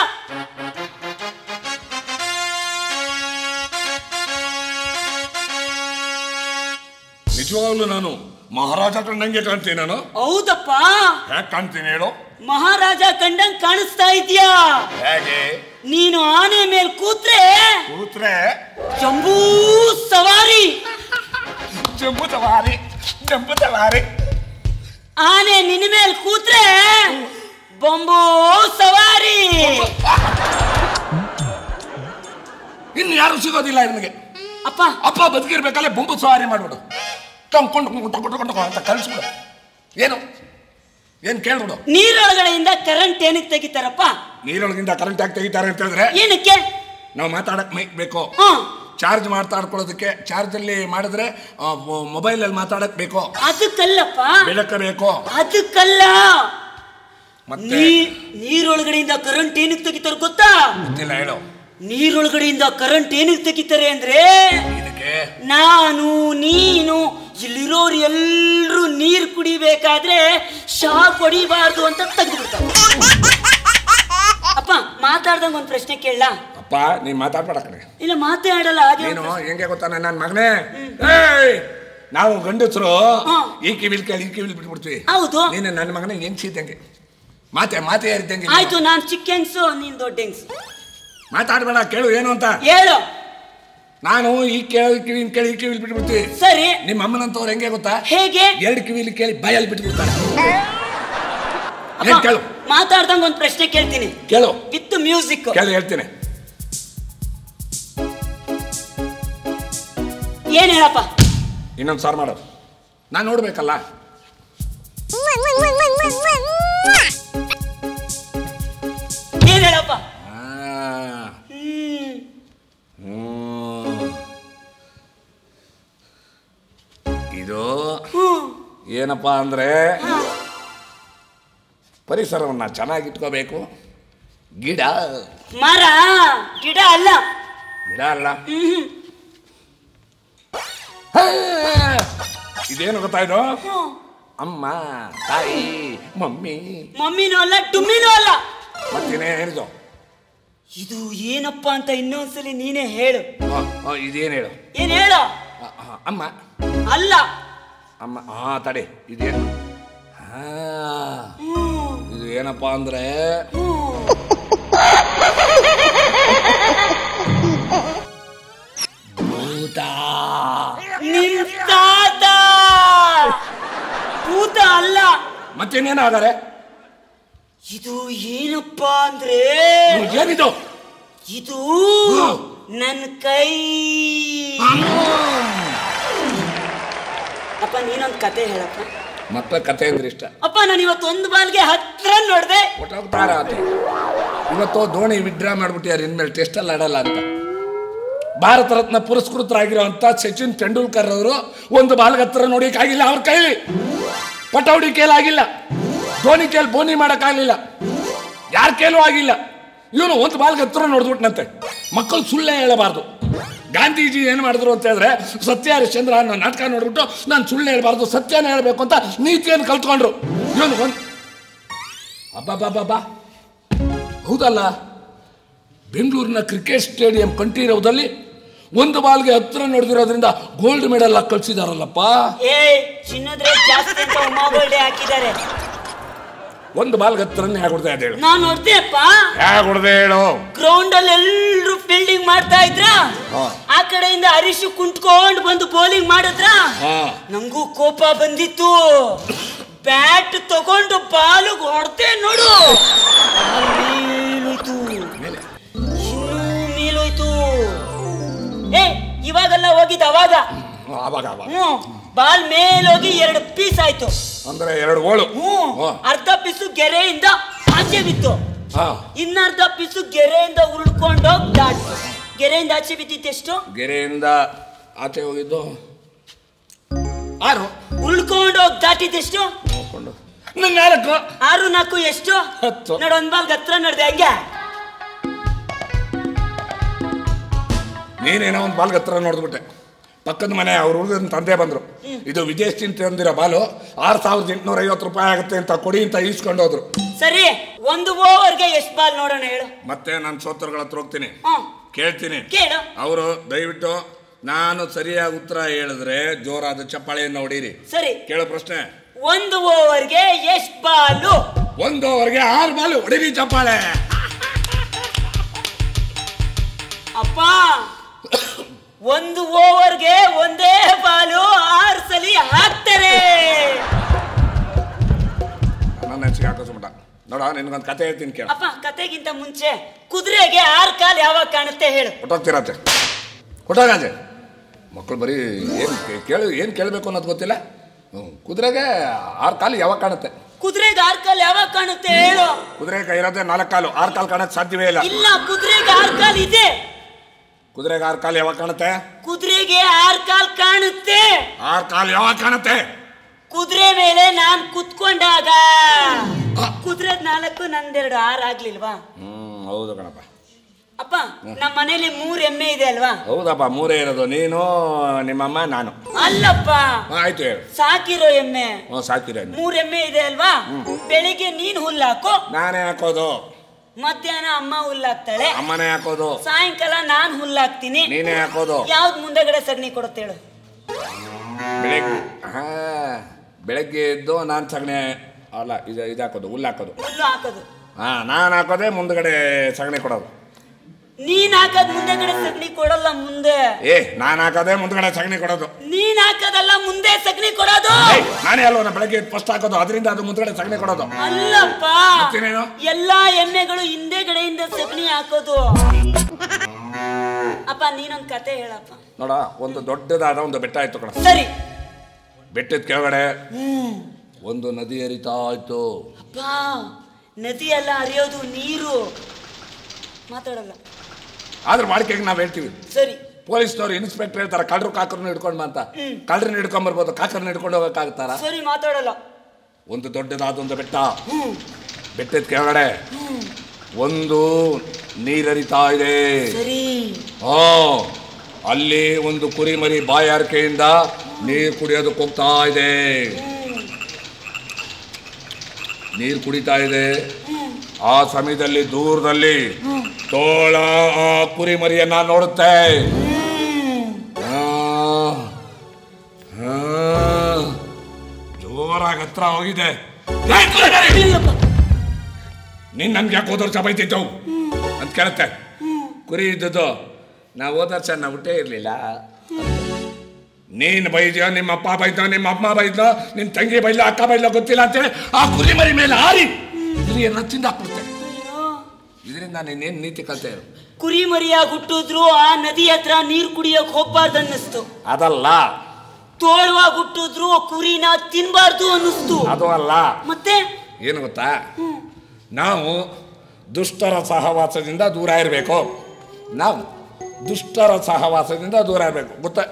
ನಿಜವಾಗ್ಲೂ ನಾನು ಮಹಾರಾಜ ಕಂಡಂಗೆ ಕಾಣ್ತೀನಿ ನಾನು ಹೌದಪ್ಪ ಹೇಗೆ ಕಾಣ್ತೀನಿ ಹೇಳು ಮಹಾರಾಜ ಕಂಡಂಗ್ ಕಾಣಿಸ್ತಾ ಇದೀಯಾ ಹೇಗೆ ನೀನು ಆನೆ ಮೇಲ್ ಕೂತ್ರೆ ಕೂತ್ರೆ ಜಂಬೂ ಸವಾರಿ ಜಂಬು ಸವಾರಿ ಜಂಬು ಸವಾರಿ ಆನೆ ನಿನ್ನ ಮೇಲ್ ಕೂತ್ರೆ ಬೊಂಬು ಸವಾರಿ ಇನ್ನು ಯಾರು ಸಿಗೋದಿಲ್ಲ ನಿನಗೆ ಅಪ್ಪ ಅಪ್ಪ ಬದುಕಿರ್ಬೇಕಲ್ಲ ಬೊಂಬು ಸವಾರಿ ಮಾಡ್ಬಿಡು ಕೊಂಡು ಕೊಂಡು ಅಂತ ಕಳಿಸ್ಬಿಡು ಏನು ಏನು ಕೇಳ್ಬಿಡು ನೀರೊಳಗಡೆಯಿಂದ ಕರೆಂಟ್ ಏನಕ್ಕೆ ತೆಗಿತಾರಪ್ಪ ನೀರೊಳಗಿಂದ ಕರೆಂಟ್ ಆಗಿ ತೆಗಿತಾರೆ ಅಂತ ಹೇಳಿದ್ರೆ ಏನಕ್ಕೆ ನಾವು ಮಾತಾಡಕ್ ಮೈಕ್ ಬೇಕು ಹ್ಮ್ ಚಾರ್ಜ್ ಮಾತಾಡ್ಕೊಳ್ಳೋದಕ್ಕೆ ಚಾರ್ಜ್ ಅಲ್ಲಿ ಮಾಡಿದ್ರೆ ಮೊಬೈಲ್ ಅಲ್ಲಿ ಮಾತಾಡಕ್ ಬೇಕು ಅದಕ್ಕಲ್ಲಪ್ಪ ಬೆಳಕ ಬೇಕು ಅದಕ್ಕಲ್ಲ ಮತ್ತೆ ನೀ ನೀರೊಳಗಡೆಯಿಂದ ಕರೆಂಟ್ ಏನಕ್ಕೆ ತೆಗಿತಾರೆ ಗೊತ್ತಾ ಗೊತ್ತಿಲ್ಲ ಹೇಳು ನೀರೊಳಗಡೆಯಿಂದ ಕರೆಂಟ್ ಏನಕ್ಕೆ ತೆಗಿತಾರೆ ಅಂದ್ರೆ ಇದಕ್ಕೆ ನಾನು ನೀನು ಇಲ್ಲಿರೋರು ಎಲ್ರು ನೀರ್ ಕುಡಿಬೇಕಾದ್ರೆ ಶಾಕ್ ಹೊಡಿಬಾರ್ದು ಅಂತ ತೆಗೆದ್ಬಿಡ್ತಾರೆ ಅಪ್ಪ ಮಾತಾಡ್ದಂಗ ಒಂದ್ ಪ್ರಶ್ನೆ ಕೇಳಲ್ಲ ಅಪ್ಪ ನೀನ್ ಮಾತಾಡ್ಬೇಡ ಕಣೆ ಇಲ್ಲ ಮಾತೇ ಆಡಲ್ಲ ಹಾಗೆ ನೀನು ಹೆಂಗೆ ಗೊತ್ತಾ ನನ್ನ ಮಗನೇ ಏಯ್! ನಾವು ಗಂಡಸರು ಹಾ. ಈ ಕಿವಿಲ್ ಕೇಳಿ ಈ ಕಿವಿಲ್ ಬಿಟ್ಬಿಡ್ತೀವಿ ಹೌದು ನೀನು ನನ್ನ ಮಗನೇ ಹೆಂಗ್ ಸೀತಂಗೆ ಮಾತೆ ಮಾತೆ ಯಾರಿದ್ದಂಗೆ ಆಯ್ತು ನಾನ್ ಚಿಕ್ಕ ಹೆಂಗ್ಸು ನೀನ್ ದೊಡ್ಡ ಹೆಂಗ್ಸು ಮಾತಾಡ್ಬೇಡ ಕೇಳು ಏನು ಅಂತ ಹೇಳು ನಾನು ಈ ಕೇಳಿ ಕಿವಿನ ಕೇಳಿ ಈ ಕಿವಿಲ್ ಬಿಟ್ಬಿಡ್ತೀವಿ ಸರಿ ನಿಮ್ಮ ಅಮ್ಮನಂತವ್ರು ಹೆಂಗೆ ಗೊತ್ತಾ ಹೇಗೆ ಎರಡು ಕಿವಿಲಿ ಕೇಳಿ ಬಾಯಲ್ಲಿ ಬಿಟ್ಬಿಡ್ತಾರೆ ಅಪ್ಪ, ಏನ್ ಕೇಳು ಮಾತಾಡ್ದಂಗ ಒಂದ್ ಪ್ರಶ್ನೆ ಕೇಳ್ತೀನಿ ಕೇಳು ವಿತ್ ಮ್ಯೂಸಿಕ್ ಕೇಳಿ ಹೇಳ್ತೀನಿ ಏನ್ ಹೇಳಪ್ಪ ಇನ್ನೊಂದು ಸಾರು ಮಾಡೋದು ನಾನು ನೋಡ್ಬೇಕಲ್ಲ ಏನ್ ಹೇಳಪ್ಪ ಆ, ಹ್ಮ್ ಹ್ಮ್. ಇದು ಹ್ಮ್ ಏನಪ್ಪ ಅಂದ್ರೆ ಪರಿಸರವನ್ನ ಚೆನ್ನಾಗಿಟ್ಕೋಬೇಕು ಗಿಡ ಮರ ಗಿಡ ಅಲ್ಲ ಗಿಡ ಅಲ್ಲ ಹ್ಮ್ ಹೇ! ಇದೇನು ಗೊತ್ತಾಯ್ತು ಹ್ಮ್. ಅಮ್ಮ ತಾಯಿ ಮಮ್ಮಿ ಮಮ್ಮಿನೂ ಅಲ್ಲ ಡುಮ್ಮಿನೂ ಅಲ್ಲ ಮತ್ತೇನೇ ಹೇಳಿದು ಇದು ಏನಪ್ಪ ಅಂತ ಇನ್ನೊಂದ್ಸಲಿ ನೀನೇ ಹೇಳು ಇದೇನು ಹೇಳು ಏನ್ ಹೇಳು ಆ, ಆ, ಅಮ್ಮ ಅಲ್ಲ ಅಮ್ಮ ಹಾ ತಡೆ ಇದೇನು ಹಾ ಹ್ಮ್ ಇದು ಏನಪ್ಪ ಅಂದ್ರೆ ಹ್ಮ್ ಭೂತ ನಿನ್ ತಾತ ಭೂತ ಅಲ್ಲ ಮತ್ತೇನೇನು ಆದರೆ ಇದು ಏನಪ್ಪ ಅಂದ್ರೆ ಏನಿದು ಇದು ಹ್ಮ್. ನನ್ನ ಕೈ ಅಪ್ಪ ನೀನೊಂದ್ ಕತೆ ಹೇಳಪ್ಪ ಮತ್ತೆ ಕತೆ ಅಂದ್ರೆ ಇಷ್ಟ ಅಪ್ಪ ನಾನು ಇವತ್ತು ಒಂದು ಬಾಲ್ಗೆ ಹತ್ರ ನೋಡ್ದೆ ಒಟ್ಟಾಗ್ತಾರ ಅದು ಇವತ್ತು ಧೋನಿ ವಿಡ್ರಾ ಮಾಡ್ಬಿಟ್ಟಿದ್ದಾರೆ ಇನ್ಮೇಲೆ ಟೆಸ್ಟ್ ಅಲ್ಲಿ ಆಡಲ್ಲ ಅಂತ ಭಾರತ ರತ್ನ ಪುರಸ್ಕೃತರಾಗಿರುವಂತ ಸಚಿನ್ ತೆಂಡೂಲ್ಕರ್ ಅವರು ಒಂದು ಬಾಲ್ಗೆ ಹತ್ರ ನೋಡಿಯಕ್ಕಾಗಿಲ್ಲ ಅವ್ರ ಕೈಲಿ ಪಟೌಡಿ ಕೇಲಾಗಿಲ್ಲ ಧೋನಿ ಕೇಲ್ ಬೋನಿ ಮಾಡೋಕ್ಕಾಗಲಿಲ್ಲ ಯಾರ ಕೇಲೂ ಆಗಿಲ್ಲ ಇವನು ಒಂದು ಬಾಲ್ಗೆ ಹತ್ರ ನೋಡ್ಬಿಟ್ನಂತೆ ಮಕ್ಕಳು ಸುಳ್ಳೇ ಹೇಳಬಾರ್ದು ಗಾಂಧೀಜಿ ಏನು ಮಾಡಿದ್ರು ಅಂತ ಹೇಳಿದ್ರೆ ಸತ್ಯ ಹರಿಶ್ಚಂದ್ರ ಅನ್ನೋ ನಾಟಕ ನೋಡ್ಬಿಟ್ಟು ನಾನು ಸುಳ್ಳು ಹೇಳ್ಬಾರ್ದು ಸತ್ಯನ ಹೇಳ್ಬೇಕು ಅಂತ ನೀತಿಯನ್ನು ಕಲ್ತ್ಕೊಂಡ್ರು ಇವನು ಒಂದು ಅಬ್ಬಬ್ಬಬ್ಬಾ ಹೌದಲ್ಲ ಬೆಂಗಳೂರಿನ ಕ್ರಿಕೆಟ್ ಸ್ಟೇಡಿಯಂ ಕಂಠೀರವದಲ್ಲಿ ಒಂದು ಬಾಲ್ಗೆ ಹತ್ರ ನೋಡಿದಿರೋದ್ರಿಂದ ಗೋಲ್ಡ್ ಮೆಡಲ್ ಕಳ್ಸಿದಾರಲ್ಲಪ್ಪ ಏ ಚಿನ್ನದ ರೇಟ್ ಜಾಸ್ತಿ ಅಂತ ಉಮಾ ಗೋಲ್ಡೆ ಹಾಕಿದ್ದಾರೆ ಒಂದು ಬಾಲ್ಗೆ ಹತ್ರನೇ ಆಗ್ಬಿಡ್ದೆ ಅದ ಹೇಳು ನಾನ್ ನೋಡ್ದೆಪ್ಪ ಹೇಗ್ಬಿಡ್ದೆ ಹೇಳು ಗ್ರೌಂಡ್ ಅಲ್ಲಿ ಎಲ್ರು ಫೀಲ್ಡಿಂಗ್ ಮಾಡ್ತಾ ಇದ್ರ ಹಾ. ಆ ಕಡೆಯಿಂದ ಹರೀಶ್ ಕುಂತ್ಕೊಂಡು ಬಂದು ಬೌಲಿಂಗ್ ಮಾಡಿದ್ರ ಹಾ ನಂಗೂ ಕೋಪ ಬಂದಿತ್ತು ಬ್ಯಾಟ್ ತಗೊಂಡು ಬಾಲಿಗೆ ಹೊಡ್ದೆ ನೋಡು ಮೇಲೋಯ್ತು ಇನ್ನೂ ಮೇಲೋಯ್ತು ಏ ಇವಾಗೆಲ್ಲ ಹೋಗಿದ್ದ ಅವಾಗ ಅವಾಗ ಅವಾಗ ಹ್ಮ್ ಬಾಲ್ ಮೇಲೋಗಿ ಎರಡು ಪೀಸ್ ಆಯ್ತು ಅಂದ್ರೆ ಎರಡು ಗೋಳು ಹ್ಮ್ ಹ್ಮ್. ಅರ್ಧ ಪೀಸು ಗೆರೆಯಿಂದ ಆಚೆ ಬಿತ್ತು ಹಾ ಇನ್ನರ್ಧ ಪೀಸು ಗೆರೆಯಿಂದ ಉರುಳ್ಕೊಂಡೋಗ್ ದಾಟ್ತು ಗೆರೆಯಿಂದ ಆಚೆ ಬಿದ್ದಿತ್ತು ಎಷ್ಟು ಗೆರೆಯಿಂದ ಆಚೆ ಹೋಗಿದ್ದು ಆರು ಉರುಳ್ಕೊಂಡೋಗ್ ದಾಟಿದ್ದೆಷ್ಟು ನೋಡ್ಕೊಂಡು ನನ್ನ ನಾಲ್ಕು ಆರು ನಾಲ್ಕು ಎಷ್ಟು ಹತ್ತು. ನೋಡು ಒಂದ್ ಬಾಲ್ ಹತ್ರ ನಡ್ದೆ ಹಂಗೆ ನೀನೇನೋ ಒಂದು ಬಾಲ್ಗೆ ಹತ್ರ ನೋಡ್ಬಿಟ್ಟೆ ಪಕ್ಕದ ಮನೆ ಅವ್ರ ಹುಡುಗನ ತಂದೆ ಬಂದ್ರು ಇದು ವಿದೇಶದಿಂದ ತಂದಿರೋ ಬಾಲು ಆರು ಸಾವಿರದ ಎಂಟುನೂರ ಐವತ್ತು ರೂಪಾಯಿ ಆಗುತ್ತೆ ಅಂತ ಕೊಡಿ ಅಂತ ಈಸ್ಕೊಂಡು ಹೋದ್ರು ಸರಿ ಒಂದು ಓವರ್ಗೆ ಎಷ್ಟು ಬಾಲ್ ನೋಡೋಣ ಹೇಳು ಮತ್ತೆ ನಾನು ಸೋತರುಗಳ ಹತ್ರ ಹೋಗ್ತೀನಿ ಹ್ಮ್ ಕೇಳ್ತೀನಿ ಕೇಳು ಅವರು ದಯವಿಟ್ಟು ನಾನು ಸರಿಯಾಗಿ ಉತ್ತರ ಹೇಳಿದ್ರೆ ಜೋರಾದ ಚಪ್ಪಾಳೆಯನ್ನು ಹೊಡೀರಿ ಸರಿ ಕೇಳೋ ಪ್ರಶ್ನೆ ಒಂದು ಓವರ್ಗೆ ಎಷ್ಟು ಬಾಲು ಒಂದು ಓವರ್ಗೆ ಆರು ಬಾಲು ಹೊಡೀರಿ ಚಪ್ಪಾಳೆ ಅಪ್ಪ ಒಂದು ಓವರ್ಗೆ ಒಂದೇ ಬಾಲು ಆರು ಸಲಿ ಹಾಕ್ತಾರೆ ನನ್ನ ಹೆಂಚಿಗೆ ಹಾಕೋಸ್ಬಿಟ್ಟ ನೋಡ ನಿನ್ಗೊಂದು ಕತೆ ಹೇಳ್ತೀನಿ ಕೇಳ ಅಪ್ಪ ಕತೆಗಿಂತ ಮುಂಚೆ ಕುದುರೆಗೆ ಆರ್ ಕಾಲ್ ಯಾವಾಗ ಕಾಣುತ್ತೆ ಹೇಳು ಹೊಟ್ಟೋಗ್ತೀರಾಚೆ ಹೊಟ್ಟೋಗಾಚೆ ಮಕ್ಕಳು ಬರೀ ಏನು ಕೇಳಿ ಏನು ಕೇಳಬೇಕು ಅನ್ನೋದು ಗೊತ್ತಿಲ್ಲ ಹ್ಞೂ ಕುದುರೆಗೆ ಆರು ಕಾಲು ಯಾವಾಗ ಕಾಣುತ್ತೆ ಕುದುರೆಗೆ ಆರ್ ಕಾಲ್ ಯಾವಾಗ ಕಾಣುತ್ತೆ ಹೇಳು ಕುದುರೆ ಕೈ ಇರೋದೇ ನಾಲ್ಕು ಕಾಲು ಆರು ಕಾಲು ಕಾಣಕ್ಕೆ ಸಾಧ್ಯವೇ ಇಲ್ಲ ಇಲ್ಲ ಕುದುರೆಗೆ ಆರ್ ಕಾಲ್ ಇದೆ ಕುದುರೆಗೆ ಆರು ಕಾಲು ಯಾವಾಗ ಕಾಣುತ್ತೆ ಕುದುರೆಗೆ ಆರ್ ಕಾಲ್ ಕಾಣುತ್ತೆ ಆರು ಕಾಲು ಯಾವಾಗ ಕಾಣುತ್ತೆ ಕುದುರೆ ಮೇಲೆ ನಾನ್ ಕುತ್ಕೊಂಡಾಗ ಕುದುರೆ ನಾಲ್ಕು ನಂದೆರಡು ಆರ್ ಆಗ್ಲಿಲ್ವಾ ಹ್ಞೂ ಹೌದು ಕಣಪ್ಪ ಅಪ್ಪ ನಮ್ಮ ಮನೇಲಿ ಮೂರ್ ಎಮ್ಮೆ ಇದೆ ಅಲ್ವಾ ಹೌದಪ್ಪ ಮೂರೇ ಇರೋದು ನೀನು ನಿಮ್ಮಮ್ಮ ನಾನು ಅಲ್ಲಪ್ಪ ಹಾಂ ಆಯ್ತು ಹೇಳು ಸಾಕಿರೋ ಎಮ್ಮೆ ಹ್ಞೂ ಸಾಕಿರ ಮೂರ್ ಎಮ್ಮೆ ಇದೆ ಅಲ್ವಾ ಬೆಳಿಗ್ಗೆ ನೀನ್ ಹುಲ್ಲಾಕು ನಾನೇ ಹಾಕೋದು ಮಧ್ಯಾಹ್ನ ಅಮ್ಮ ಹುಲ್ಲಾಕ್ತಾಳೆ ಅಮ್ಮನೇ ಹಾಕೋದು ಸಾಯಂಕಾಲ ನಾನ್ ಹುಲ್ಲಾಕ್ತೀನಿ ನೀನೇ ಹಾಕೋದು ಯಾವ್ದು ಮುಂದೆಗಡೆ ಸಗಣಿ ಕೊಡುತ್ತೆ ಹೇಳು ಬೆಳಗ್ಗೆ ಹಾ ಬೆಳಗ್ಗೆ ಎದ್ದು ನಾನು ಸಗಣಿ ಅಲ್ಲ ಇದು ಇದು ಹಾಕೋದು ಹುಲ್ಲು ಹಾಕೋದು ಹುಲ್ಲು ಹಾಕೋದು ಹಾ ನಾನು ಹಾಕೋದೆ ಮುಂದ್ಗಡೆ ಸಗಣಿ ಕೊಡೋದು ನೀನ್ ಹಾಕದ್ ಮುಂದೆಗಡೆ ಸಗಣಿ ಕೊಡಲ್ಲ ಮುಂದೆ ಏ ನಾನು ಹಾಕೋದೆ ಮುಂದ್ಗಡೆ ಸಗಣಿ ಕೊಡೋದು ನೀನ್ ಹಾಕದಲ್ಲ ಮುಂದೆ ಸಗಣಿ ಕೊಡೋದು ಏಯ್, ನಾನೇ ಅಲ್ವ ಬೆಳಗ್ಗೆ ಫಸ್ಟ್ ಹಾಕೋದು ಅದರಿಂದ ಅದು ಮುಂದ್ಗಡೆ ಸಗಣಿ ಕೊಡೋದು ಅಲ್ಲಪ್ಪ ಮತ್ತೇನೇನು? ಎಲ್ಲಾ ಎಮ್ಮೆಗಳು ಹಿಂದೆಗಡೆಯಿಂದ ಸಗಣಿ ಹಾಕೋದು ಅಪ್ಪ ನೀನೊಂದ್ ಕತೆ ಹೇಳಪ್ಪ ನೋಡ ಒಂದು ದೊಡ್ಡದಾದ ಒಂದು ಬೆಟ್ಟ ಆಯ್ತು ಕಣ ಸರಿ ಬೆಟ್ಟದ ಕೆಳಗಡೆ ಹ್ಮ್ ಒಂದು ನದಿ ಹರಿತಾ ಇತ್ತು ಅಪ್ಪ ನದಿ ಎಲ್ಲ ಹರಿಯೋದು ನೀರು ಮಾತಾಡಲ್ಲ ಆದ್ರೆ ವಾಡಿಕೆಗೆ ನಾವು ಹೇಳ್ತೀವಿ ಸರಿ ಪೊಲೀಸ್ನವ್ರು ಇನ್ಸ್ಪೆಕ್ಟರ್ ಹೇಳ್ತಾರೆ ಕಳ್ಳರು ಕಾಕರನ್ನ ಹಿಡ್ಕೊಂಡ್ ಬಾ ಅಂತ ಕಳ್ಳರನ್ನ ಹಿಡ್ಕೊಂಡ್ ಬರ್ಬೋದು ಕಾಕರನ್ನ ಹಿಡ್ಕೊಂಡು ಹೋಗಕ್ಕಾಗ್ತಾರ ಸರಿ ಮಾತಾಡಲ್ಲ ಒಂದು ದೊಡ್ಡದಾದ ಒಂದು ಬೆಟ್ಟ ಹ್ಮ್ ಬೆಟ್ಟದ ಕೆಳಗಡೆ ಹ್ಮ್ ಒಂದು ನೀರರಿತಾ ಇದೆ ಸರಿ ಆ ಅಲ್ಲಿ ಒಂದು ಕುರಿಮರಿ ಬಾಯಾರಿಕೆಯಿಂದ ನೀರು ಕುಡಿಯೋದಕ್ಕೆ ಹೋಗ್ತಾ ಇದೆ ಹ್ಮ್ ನೀರು ಕುಡಿತಾ ಇದೆ ಹ್ಮ್ ಆ ಸಮಯದಲ್ಲಿ ದೂರದಲ್ಲಿ ತೋಳ ಆ ಕುರಿಮರಿಯನ್ನ ನೋಡುತ್ತೆ ಹ್ಮ್ ಆ, ಆ, ಜೋರಾಗಿ ಹತ್ರ ಹೋಗಿದೆ ಏ, ಕುರಿಮರಿ! ಇಲ್ಲಪ್ಪ ನೀನ್ ನನ್ಗೆ ಯಾಕೆ ಹೋದವ್ರು ಚಪಾಯ್ತಿತ್ತು ಅಂತ ಕೇಳುತ್ತೆ ಕುರಿ ಇದ್ದದ್ದು ನಾವು ಹೋದ ವರ್ಷ ನಾವು ಹುಟ್ಟೇ ಇರಲಿಲ್ಲ ನೀನು ಬೈದ್ಯೋ ನಿಮ್ಮ ಅಪ್ಪ ಬೈದ್ನೋ ನಿಮ್ಮ ಅಮ್ಮ ಬೈದ್ನೋ ನಿನ್ನ ತಂಗಿ ಬೈದ್ಲೋ ಅಕ್ಕ ಬೈದ್ಲೋ ಗೊತ್ತಿಲ್ಲ ಅಂತೇಳಿ ಆ ಕುರಿ ಮರಿ ಮೇಲೆ ಹಾರಿ ಇಲಿಯನ್ನ ತಿಂದಾಕ್ಬಿಡ್ತೆ ಅಯ್ಯೋ. ಇದರಿಂದ ನೀನೇನು ನೀತಿ ಕಲ್ತೆ ಇರು ಕುರಿ ಮರಿಯಾಗಿ ಹುಟ್ಟಿದ್ರು ಆ ನದಿ ಹತ್ರ ನೀರ್ ಕುಡಿಯಕ್ ಹೋಗ್ಬಾರ್ದು ಅನ್ನಿಸ್ತು ಅದಲ್ಲ ತೋಳುವಾಗಿ ಹುಟ್ಟಿದ್ರು ಕುರಿನ ತಿನ್ಬಾರ್ದು ಅನ್ನಿಸ್ತು ಅದು ಅಲ್ಲ ಮತ್ತೆ ಏನು ಗೊತ್ತಾ ನಾವು ದುಷ್ಟರ ಸಹವಾಸದಿಂದ ದೂರ ಇರಬೇಕು ನಾವು ದುಷ್ಟರ ಸಹವಾಸದಿಂದ ದೂರ ಇರಬೇಕು ಗೊತ್ತಾ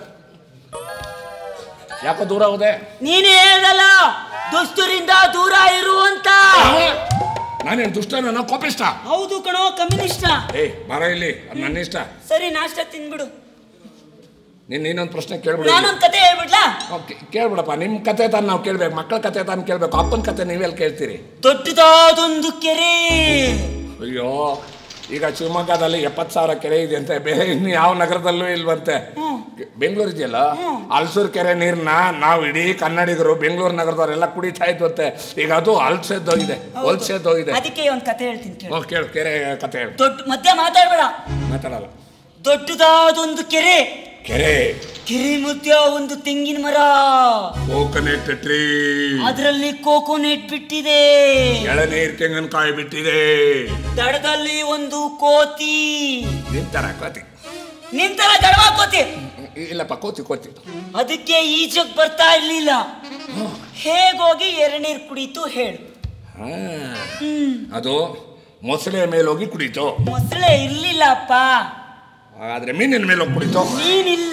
ಯಾಕೋ ದೂರ ಹೋದೆ ನೀನೇ ಹೇಳ್ದಲ್ಲ ದುಷ್ಟರಿಂದ ದೂರ ಇರು ಅಂತ ನಾನೇನು ದುಷ್ಟನ ಕೋಪಿಷ್ಟ ಹೌದು ಕಣೋ ಕಮ್ಯುನಿಷ್ಟ ಏ ಬರ ಇಲ್ಲಿ ಅದು ನನ್ನ ಇಷ್ಟ ಸರಿ ನಾಷ್ಟ ತಿನ್ಬಿಡು ನೀನು ಇನ್ನೊಂದು ಪ್ರಶ್ನೆ ಕೇಳ್ಬಿಡು ನಾನೊಂದ್ ಕತೆ ಹೇಳ್ಬಿಡ್ಲಾ ಓಕೆ ಕೇಳ್ಬಿಡಪ್ಪ ನಿಮ್ಮ ಕತೆ ತಾನು ನಾವು ಕೇಳ್ಬೇಕು ಮಕ್ಕಳ ಕತೆ ತಾನು ಕೇಳ್ಬೇಕು ಅಪ್ಪನ ಕತೆ ನೀವೆಲ್ಲಿ ಕೇಳ್ತೀರಿ ದೊಡ್ಡದಾದೊಂದು ಕೆರೆ ಅಯ್ಯೋ ಈಗ ಶಿವಮೊಗ್ಗದಲ್ಲಿ ಎಪ್ಪತ್ತು ಸಾವಿರ ಕೆರೆ ಇದೆ ಅಂತೆ ಬೇರೆ ಇನ್ನು ಯಾವ ನಗರದಲ್ಲೂ ಇಲ್ವಂತೆ ಬೆಂಗಳೂರು ಇದೆಯಲ್ಲ ಹಲ್ಸೂರು ಕೆರೆ ನೀರ್ನ ನಾವು ಇಡೀ ಕನ್ನಡಿಗರು ಬೆಂಗಳೂರು ನಗರದವರೆಲ್ಲ ಕುಡಿತಾ ಇದ್ವಂತೆ ಈಗ ಅದು ಅಲ್ಸೆದ್ದೋಗಿದೆ ಹೊಲ್ಸೆದ್ದೋಗಿದೆ ಅದಕ್ಕೆ ಒಂದು ಕತೆ ಹೇಳ್ತೀನಿ ಕೇಳು ಹ್ಞೂ ಕೇಳು ಕೆರೆ ಕತೆ ಹೇಳು ದೊಡ್ಡ ಮಧ್ಯ ಮಾತಾಡ್ಬೇಡ ಮಾತಾಡಲ್ಲ ದೊಡ್ಡದಾದೊಂದು ಕೆರೆ ಕೆರೆ ಕೆರೆ ಮಧ್ಯ ಒಂದು ತೆಂಗಿನ ಮರ ಕೋಕೋನೆಟ್ ಟ್ರೀ ಅದರಲ್ಲಿ ಕೋಕೋನೆಟ್ ಬಿಟ್ಟಿದೆ ಎಳನೀರ್ ತೆಂಗಿನಕಾಯಿ ಬಿಟ್ಟಿದೆ ದಡದಲ್ಲಿ ಒಂದು ಕೋತಿ ನಿಂತರ ಕೋತಿ ನಿಂತರ ದಡವ ಕೋತಿ ಇಲ್ಲಪ್ಪ ಕೋತಿ ಕೋತಿ ಅದಕ್ಕೆ ಈಜಕ್ ಬರ್ತಾ ಇರ್ಲಿಲ್ಲ ಹೇಗೋಗಿ ಎರಣೀರ್ ಕುಡಿತು ಹೇಳು ಹಾ. ಹ್ಮ್ ಅದು ಮೊಸಳೆ ಮೇಲೆ ಹೋಗಿ ಕುಡಿತು ಮೊಸಳೆ ಇರ್ಲಿಲ್ಲಪ್ಪ ಆದ್ರೆ ಮೀನಿನ ಮೇಲೆ ಹೋಗಿ ಕುಡಿತು ನೀನಿಲ್ಲ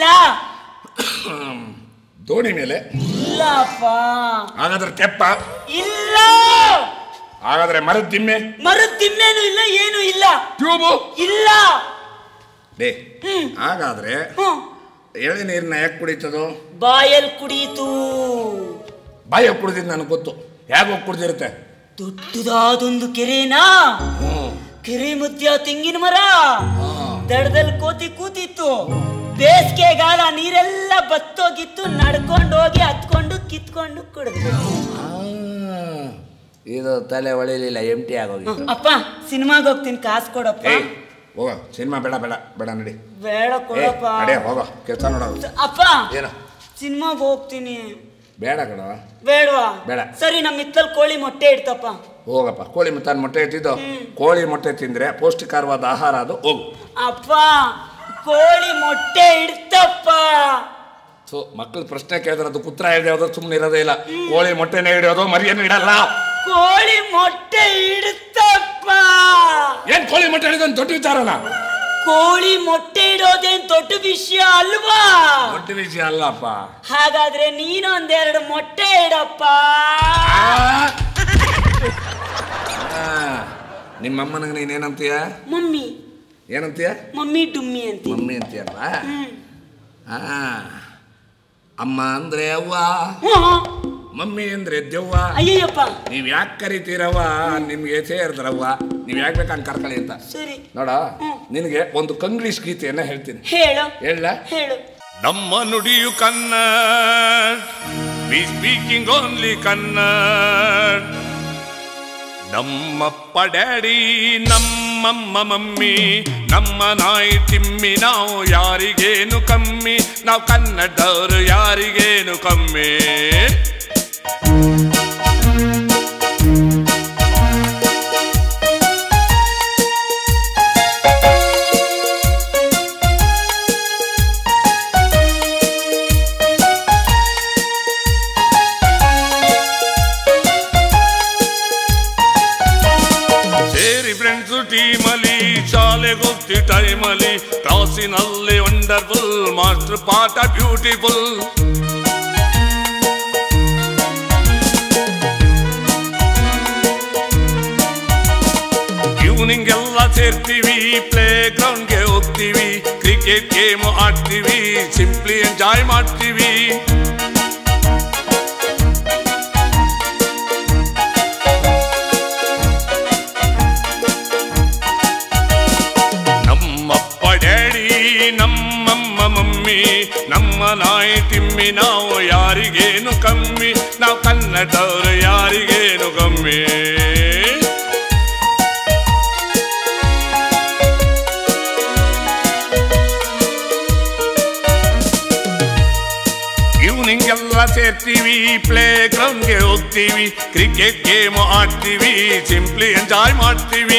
ದೋಣಿ ಮೇಲೆ ಇಲ್ಲಪ್ಪ ಹಾಗಾದ್ರೆ ತೆಪ್ಪ ಇಲ್ಲ ಹಾಗಾದ್ರೆ ಮರದ ದಿಮ್ಮೆ ಮರದ ತಿಮ್ಮೇನು ಇಲ್ಲ ಏನು ಇಲ್ಲ ಟ್ಯೂಬು ಇಲ್ಲ ಡೇ ಹ್ಮ್ ಹಾಗಾದ್ರೆ ಹ್ಮ್ ಎಳೆನೀರನ್ನ ಯಾಕೆ ಕುಡಿತದು ಬಾಯಲ್ ಕುಡಿಯಿತು ಬಾಯಿ ಕುಡಿದಿದ್ದು ನನಗೆ ಗೊತ್ತು ಯಾಕೆ ಹೋಗಿ ಕುಡ್ದಿರುತ್ತೆ ದೊಡ್ಡದಾದೊಂದು ಕೆರೆನಾ ಹ್ಮ್ ಕೆರೆ ಮಧ್ಯ ತೆಂಗಿನ ಮರ ಹಾ. ದಡದಲ್ಲಿ ಕೋತಿ ಕೂತಿತ್ತು ಬೇಸಿಗೆಗಾಲ ನೀರೆಲ್ಲ ಬತ್ತೋಗಿತ್ತು ನಡ್ಕೊಂಡು ಹೋಗಿ ಹತ್ಕೊಂಡು ಕಿತ್ಕೊಂಡು ಕುಡಿದ್ರು ಆ, ಇದು ತಲೆ ಒಳಿಲಿಲ್ಲ ಎಂಟಿ ಆಗೋಗಿತ್ತು ಅಪ್ಪ ಸಿನಿಮಾಗೆ ಹೋಗ್ತೀನಿ ಕಾಸು ಕೊಡಪ್ಪ ಏಯ್ ಹೋಗ ಸಿನಿಮಾ ಬೇಡ ಬೇಡ ಬೇಡ ನಡಿ ಬೇಡ ಏ ಕೊಡಪ್ಪ ನಡಿ ಹೋಗ ಕೆಲಸ ನೋಡೋದು ಅಪ್ಪ ಏನು ಸಿನಿಮಾಗೆ ಹೋಗ್ತೀನಿ ಬೇಡ ಕಣ ಬೇಡವಾ ಬೇಡ. ಸರಿ ನಮ್ಮ ಹಿತ್ತಲ್ ಕೋಳಿ ಮೊಟ್ಟೆ ಇಡ್ತಪ್ಪ ಹೋಗಪ್ಪ ಕೋಳಿ ಮತ್ತೆ ಮೊಟ್ಟೆ ಇಟ್ಟಿದ್ದು ಕೋಳಿ ಮೊಟ್ಟೆ ತಿಂದ್ರೆ ಪೌಷ್ಟಿಕರವಾದ ಆಹಾರ ಅದು ಹೋಗು ಅಪ್ಪ ಕೋಳಿ ಮೊಟ್ಟೆ ಇಡ್ತಪ್ಪ ಸೊ ಮಕ್ಕಳು ಪ್ರಶ್ನೆ ಕೇಳಿದ್ರೆ ಅದು ಕುತ್ರ ಹಿಡಿಯೋದು ಸುಮ್ಮನೆ ಇರೋದೇ ಇಲ್ಲ ಕೋಳಿ ಮೊಟ್ಟೆನೇ ಹಿಡಿಯೋದು ಮರಿಯನ್ನು ಇಡಲ್ಲ ಕೋಳಿ ಮೊಟ್ಟೆ ಇಡ್ತಪ್ಪ ಏನ್ ಕೋಳಿ ಮೊಟ್ಟೆ ಹಿಡಿದು ದೊಡ್ಡ ವಿಚಾರನ ಕೋಳಿ ಮೊಟ್ಟೆ ಇಡೋದೇನ್ ದೊಡ್ಡ ವಿಷಯ ಅಲ್ವಾ ದೊಡ್ಡ ವಿಷಯ ಅಲ್ಲಪ್ಪ ಹಾಗಾದ್ರೆ ನೀನೊಂದೆರಡು ಮೊಟ್ಟೆ ಇಡಪ್ಪ ಆ! ಆ, ನಿಮ್ಮಮ್ಮನಿಗೆ ನೀನೇನಂತೀಯ ಮಮ್ಮಿ ಏನಂತೀಯ ಮಮ್ಮಿ ಡುಮ್ಮಿ ಅಂತೀನಿ ಮಮ್ಮಿ ಅಂತೀಯಲ್ಲ ಹ್ಮ್. ಆ, ಅಮ್ಮ ಅಂದ್ರೆ ಅವ್ವ ಹ್ಮ್. ಮಮ್ಮಿ ಅಂದ್ರೆ ದೆವ್ವ ಅಯ್ಯಯ್ಯಪ್ಪ ನೀವ್ ಯಾಕೆ ಕರಿತೀರವ್ವ ನಿಮ್ಗೆ ಸೇರಿದ್ರವ್ವ ನೀವ್ ಯಾಕೆ ಬೇಕಂಗ್ ಕರ್ಕೊಳ್ಳಿ ಅಂತ ಸರಿ ನೋಡ ನಿನಗೆ ಒಂದು ಕಂಗ್ಲೀಷ್ ಗೀತೆಯನ್ನ ಹೇಳ್ತೀನಿ ಹೇಳು ಹೇಳ ಹೇಳು ನಮ್ಮ ನುಡಿಯು Kannada we speaking only Kannada ನಮ್ಮಪ್ಪ ಡ್ಯಾಡಿ ನಮ್ಮಮ್ಮ ಮಮ್ಮಿ ನಮ್ಮ ನಾಯಿ ತಿಮ್ಮಿ ನಾವು ಯಾರಿಗೇನು ಕಮ್ಮಿ ನಾವು ಕನ್ನಡದವರು ಯಾರಿಗೇನು ಕಮ್ಮಿ ಸೇರಿ ಫ್ರೆಂಡ್ಸು ಟೀಮಲ್ಲಿ ಶಾಲೆಗೋಗ್ತಿ ಟೈಮಲ್ಲಿ ಕ್ಲಾಸಿನಲ್ಲಿ ವಂಡರ್ಫುಲ್ ಮಾಸ್ಟರ್ ಪಾಠ ಬ್ಯೂಟಿಫುಲ್ ಈವ್ನಿಂಗ್ ಎಲ್ಲ ಸೇರ್ತೀವಿ ಪ್ಲೇ ಗ್ರೌಂಡ್ಗೆ ಹೋಗ್ತೀವಿ ಕ್ರಿಕೆಟ್ ಗೇಮ್ ಆಡ್ತೀವಿ ಸಿಂಪ್ಲಿ ಎಂಜಾಯ್ ಮಾಡ್ತೀವಿ ನಮ್ಮಪ್ಪ ಡ್ಯಾಡಿ ನಮ್ಮಮ್ಮ ಮಮ್ಮಿ ನಮ್ಮ ನಾಯಿ ತಿಮ್ಮಿ ನಾವು ಯಾರಿಗೇನು ಕಮ್ಮಿ ನಾವು ಕನ್ನಡದವರು ಯಾರಿಗೇನು ಕಮ್ಮಿ ಈವ್ನಿಂಗ್ ಎಲ್ಲ ಸೇರ್ತೀವಿ ಪ್ಲೇ ಗ್ರೌಂಡ್ಗೆ ಹೋಗ್ತೀವಿ ಕ್ರಿಕೆಟ್ ಗೇಮ್ ಆಡ್ತೀವಿ ಸಿಂಪ್ಲಿ ಎಂಜಾಯ್ ಮಾಡ್ತೀವಿ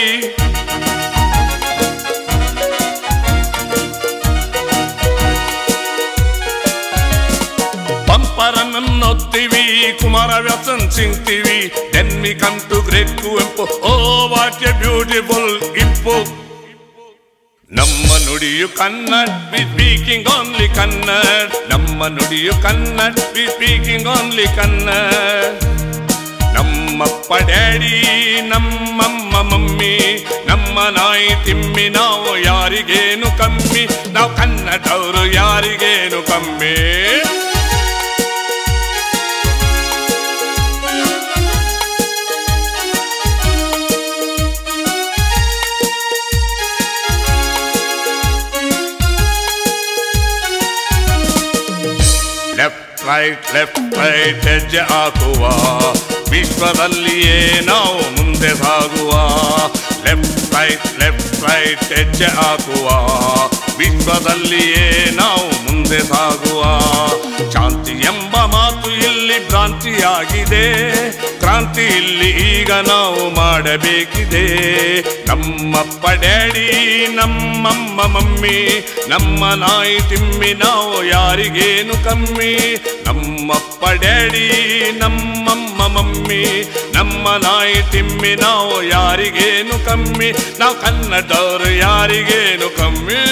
ಪಂಪರನ್ನು ನೋಡ್ತೀವಿ ಕುಮಾರವ್ಯಾಸನ್ ಸಿಂಗ್ತೀವಿ then we come to great Kuvempu oh what a beautiful ಇಂಪು ನಮ್ಮ ನುಡಿಯು Kannada we speaking only Kannada ನಮ್ಮ ನುಡಿಯು Kannada we speaking only Kannada ನಮ್ಮಪ್ಪ ಡ್ಯಾಡಿ ನಮ್ಮಮ್ಮ ಮಮ್ಮಿ ನಮ್ಮ ನಾಯಿ ತಿಮ್ಮಿ ನಾವು ಯಾರಿಗೇನು ಕಮ್ಮಿ ನಾವು ಕನ್ನಡವರು ಯಾರಿಗೇನು ಕಮ್ಮಿ ರೈಟ್ ಲೆಫ್ಟ್ ರೈಟ್ ಹೆಜ್ಜೆ ಹಾಕುವ ವಿಶ್ವದಲ್ಲಿಯೇ ನಾವು ಮುಂದೆ ಸಾಗುವ ಲೆಫ್ಟ್ ರೈಟ್ ಲೆಫ್ಟ್ ರೈಟ್ ಹೆಜ್ಜೆ ಹಾಕುವ ವಿಶ್ವದಲ್ಲಿಯೇ ನಾವು ಮುಂದೆ ಸಾಗುವ ಶಾಂತಿ ಎಂಬ ಮಾತು ಇಲ್ಲಿ ಭ್ರಾಂತಿಯಾಗಿದೆ ಕ್ರಾಂತಿ ಇಲ್ಲಿ ಈಗ ನಾವು ಮಾಡಬೇಕಿದೆ ನಮ್ಮಪ್ಪ ಡ್ಯಾಡಿ ನಮ್ಮಮ್ಮ ಮಮ್ಮಿ ನಮ್ಮ ನಾಯಿ ತಿಮ್ಮಿ ನಾವು ಯಾರಿಗೇನು ಕಮ್ಮಿ ನಮ್ಮಪ್ಪ ಡ್ಯಾಡಿ ನಮ್ಮಮ್ಮ ಮಮ್ಮಿ ನಮ್ಮ ನಾಯಿ ತಿಮ್ಮಿ ನಾವು ಯಾರಿಗೇನು ಕಮ್ಮಿ ನಾವು ಕನ್ನಡದವರು ಯಾರಿಗೇನು ಕಮ್ಮಿ